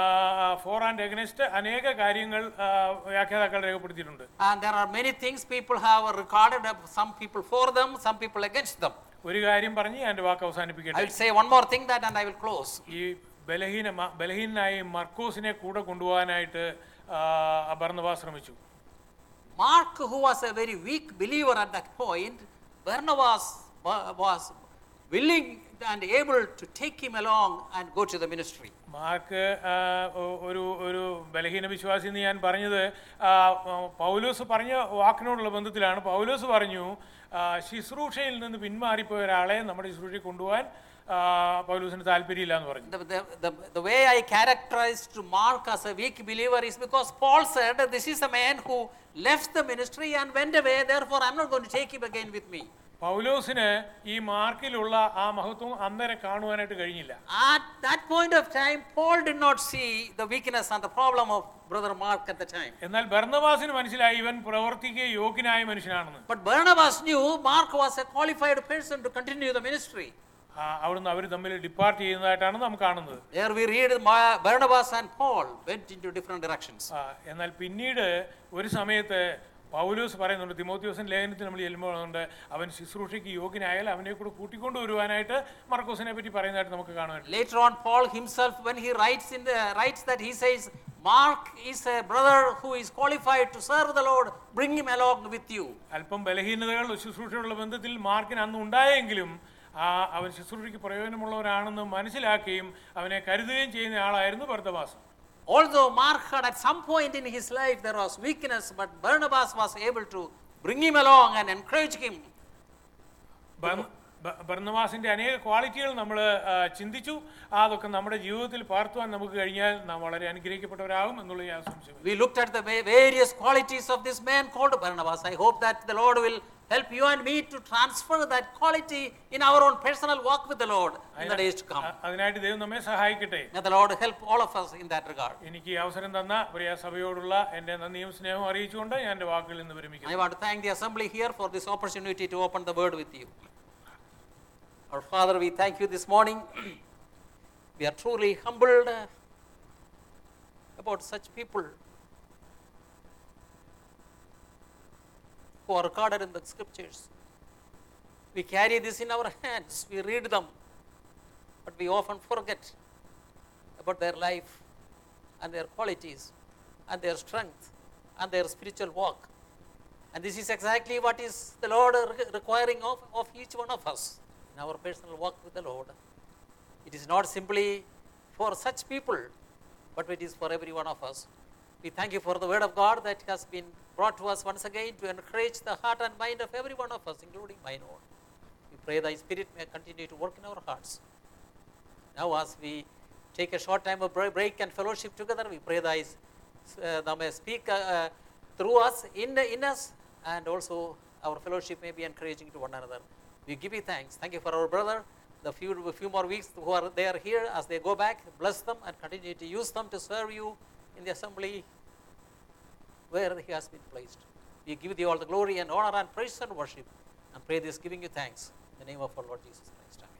ഫോർ ആൻഡ് എഗനസ്റ്റ് അനേക കാര്യങ്ങൾ ആ, വ്യാഖ്യാതാക്കൾ രേഖപ്പെടുത്തിയിട്ടുണ്ട് And there are many things people have recorded, uh, some people for them, some people against them. ഒരു കാര്യം പറഞ്ഞ് ഞാൻ എൻ്റെ വാക്ക് I അവസാനിപ്പിക്കട്ടെ will say one more thing that and I will close. ഈ ബലഹീന മ- ബലഹീനനായ മർക്കോസിനെ കൂടെ കൊണ്ടുപോകാനായിട്ട് ആ, ഭർണവാസ് ശ്രമിച്ചു Mark, who was a very weak believer at that point, Barnabas wa- was willing and able to take him along and go to the ministry. Mark ആ, ഒ- ഒരു ഒരു ബലഹീന വിശ്വാസി എന്ന് ഞാൻ പറഞ്ഞത് ആ, ആ, പൗലോസ് പറഞ്ഞ വാക്കിനോടുള്ള ബന്ധത്തിലാണ് പൗലോസ് പറഞ്ഞു ആ, ശുശ്രൂഷയിൽ നിന്ന് പിന്മാറിപ്പോയ ഒരാളെ നമ്മുടെ ശുശ്രൂഷയിൽ കൊണ്ടുപോകാൻ ആ, പൗലോസിന് താല്പര്യമില്ല എന്ന് പറഞ്ഞു The, the, the, the way I characterized Mark as a weak believer is because Paul said, This is a man who left the ministry and went away, therefore I'm not going to take him again with me. പൗലോസിന് ഈ മാർക്കിലുള്ള ആ മഹത്വം അന്നേരം കാണുവാനായിട്ട് കഴിഞ്ഞില്ല At that point of time, Paul did not see the weakness and the problem of brother Mark at the time. എന്നാൽ ഭർണവാസിന് മനസ്സിലായി ഇവൻ പ്രവർത്തിക്കുക യോഗ്യനായ മനുഷ്യനാണെന്ന് But Barnabas knew Mark was a qualified person to continue the ministry. ആ, അവിടുന്ന് അവർ തമ്മിൽ depart ചെയ്യുന്നതായിട്ടാണ് നാം കാണുന്നത് There we read Ma- Barnabas and Paul went into different directions. ആ, എന്നാൽ പിന്നീട് ഒരു സമയത്ത് പൗലോസ് പറയുന്നുണ്ട് തിമോത്യോസൻ ലേഖനത്തിൽ നമ്മൾ ചെല്ലുമ്പോൾ ഉണ്ട് അവൻ ശുശ്രൂഷയ്ക്ക് യോഗ്യനായാൽ അവനെ കൂടെ കൂട്ടിക്കൊണ്ടു വരുവാനായിട്ട് മർക്കോസിനെ പറ്റി പറയുന്നതായിട്ട് നമുക്ക് കാണാൻ Later on, Paul himself, when he writes in the writes that he says, Mark is a brother who is qualified to serve the Lord. Bring him along with you. അല്പം ബലഹീനതകൾ ശുശ്രൂഷയുള്ള ബന്ധത്തിൽ മാർക്കിന് അന്ന് ഉണ്ടായെങ്കിലും ആ അവൻ ശുശ്രൂഷയ്ക്ക് പ്രയോജനമുള്ളവരാണെന്ന് മനസ്സിലാക്കുകയും അവനെ കരുതുകയും ചെയ്യുന്ന ആളായിരുന്നു ഭർത്തവാസം Although Mark had at some point in his life there was weakness, but Barnabas was able to bring him along and encourage him. ഭർണവാസിന്റെ അനേക ക്വാളിറ്റികൾ നമ്മൾ ചിന്തിച്ചു അതൊക്കെ നമ്മുടെ ജീവിതത്തിൽ പാർത്തുവാൻ നമുക്ക് കഴിഞ്ഞാൽ നാം വളരെ അനുഗ്രഹിക്കപ്പെട്ടവരാകും എന്നുള്ളത് ഞാൻ സംശയം We looked at the va- various qualities of this man called Barnabas. I hope that the Lord will help you and me to transfer that quality in our own personal walk with the Lord in the days to come. അ- അതിനായിട്ട് ദൈവം നമ്മെ സഹായിക്കട്ടെ May the Lord help all of us in that regard. എനിക്ക് ഈ അവസരം തന്ന പ്രിയ സഭയോടുള്ള എൻ്റെ നന്ദിയും സ്നേഹവും അറിയിച്ചുകൊണ്ട് ഞാൻ എൻ്റെ വാക്കുകളിൽ നിന്ന് വിരമിക്കുന്നു I want to thank the assembly here for this opportunity to open the word with you. Our Father, we thank you this morning. we are truly humbled uh, about such people who are recorded in the scriptures. We carry this in our hands, we read them, but we often forget about their life and their qualities and their strength and their spiritual walk. And this is exactly what is the Lord re- requiring of, of each one of us in our personal walk with the Lord. It is not simply for such people, but it is for every one of us. We thank you for the word of God that has been brought to us once again to encourage the heart and mind of every one of us, including mine own. We pray thy Spirit may continue to work in our hearts. Now, as we take a short time of bre- break and fellowship together, we pray thy, uh, thou may speak uh, uh, through us, in, in us, and also our fellowship may be encouraging to one another. We give you thanks. Thank you for our brother. The few, few more weeks who are they are here as they go back, bless them and continue to use them to serve you in the assembly where he has been placed. We give thee all the glory and honor and praise and worship and pray this giving you thanks in the name of our Lord Jesus Christ. Amen.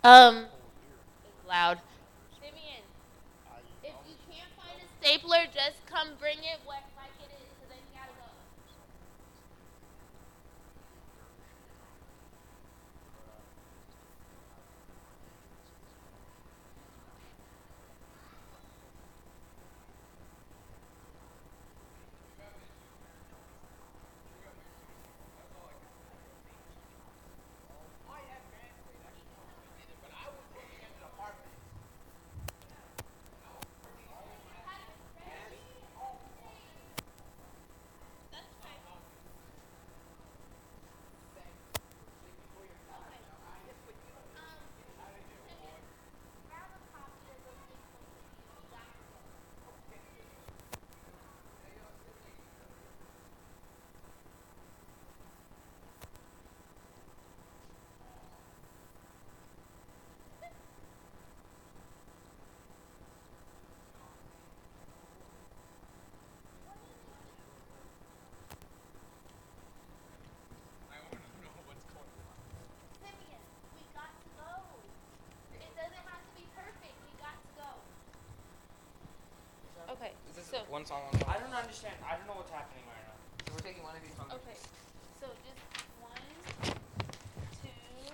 Um, loud. Simeon, if you can't find a stapler, just come bring it what, like it is, so then you gotta go. Simeon, we got to go. It doesn't have to be perfect. We got to go. Okay, Is this so one song, one song? I don't understand. I don't know what's happening right now. So we're taking one of these songs. okay, so just one, two,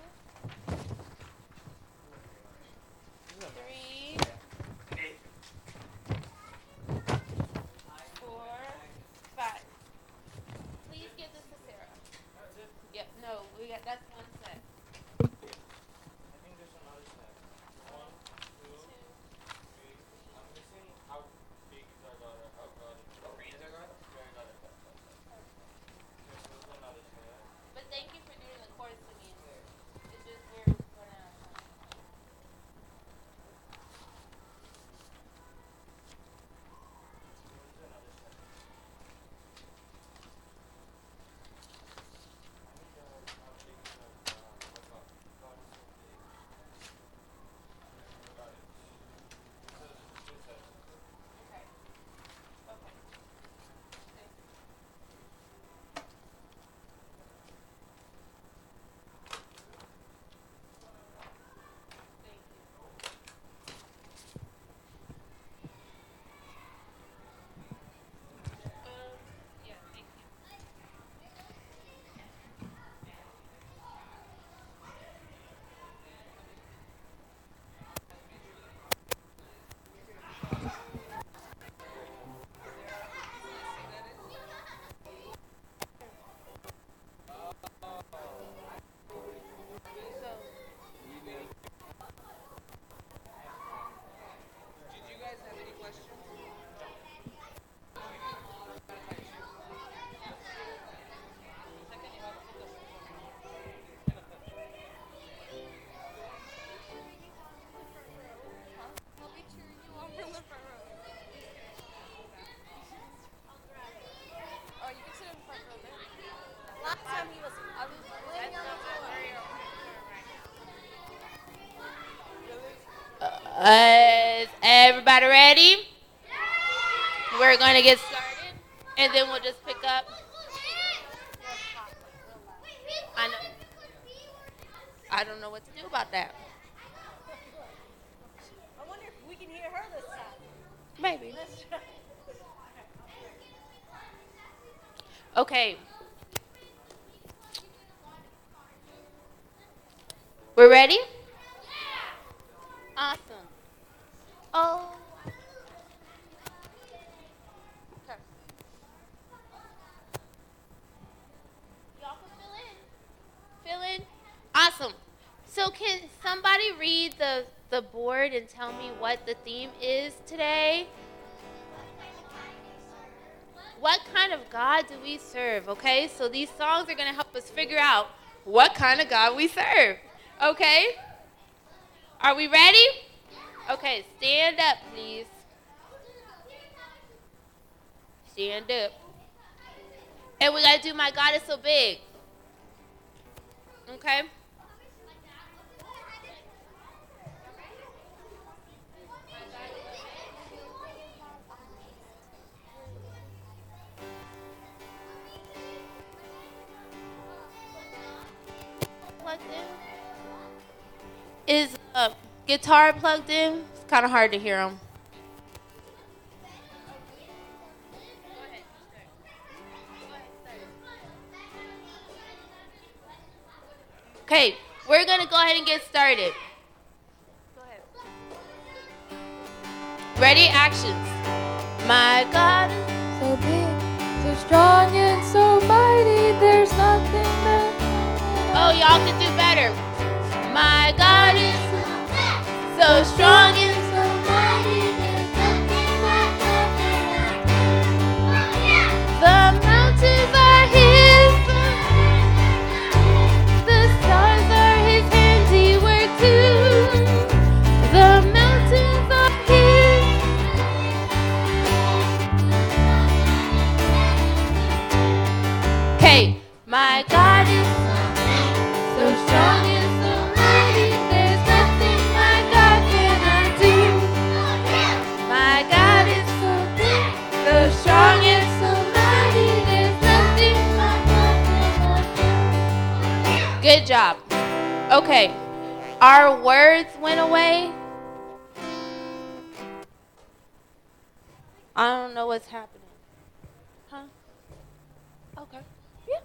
three, four, five. Please give this to Sarah. Yep. No, we got that's one set. I think there's another set. One, two, Two. three. I'm missing how big is our daughter? How God is Oh, green is our God? Yeah, I got it. Got it, got it, got it. Okay, so there's another set. But thank you for doing the chorus to me. It's just we're running out of time. There's another set. I need the how big is our uh, our God? God is so big. Got it. So there's two sets. Okay. Okay. Thank you. Thank you. Um, yeah, thank you. So, Did you guys have any questions? I'll be cheering you on from the front row. Oh, you can sit in the front row there. Last time he was, I was laying on the floor. Uh, is everybody ready? We're going to get started, and then we'll just pick up. I know. I don't know what to do about that. I wonder if we can hear her this time. Maybe. Let's try. Okay. We're ready? Awesome. Oh. Okay. Y'all can fill in. Fill in. Awesome. So can somebody read the the board and tell me what the theme is today? What kind of God do we serve? Okay, so these songs are going to help us figure out what kind of God we serve. Okay? Are we ready? Okay, stand up, please. Stand up. And we got to do My God is So Big. Okay? Plugged in. Is guitar plugged in? It's kind of hard to hear him. Okay, we're gonna go ahead and get started. Go ahead. Ready? Actions. My God. So big, so strong, and so mighty, there's nothing that. Oh, y'all can do better. My God is so strong and so mighty, there's nothing that the mountains are His. The stars are His handiwork too. The mountains are His. Okay, my God is so strong and so mighty. There's nothing my God cannot do. My God is so big, so strong and so mighty. There's nothing my God cannot do. Good job. Okay, our words went away. I don't know what's happening. Huh? Okay. Yeah.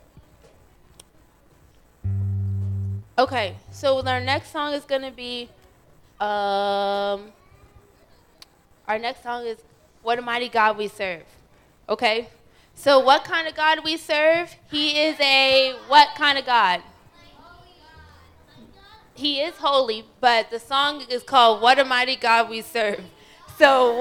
Okay, so our next song is gonna be um our next song is What a Mighty God We Serve. Okay? So what kind of God we serve? He is a what kind of God? He is holy, but the song is called What a Mighty God We Serve. So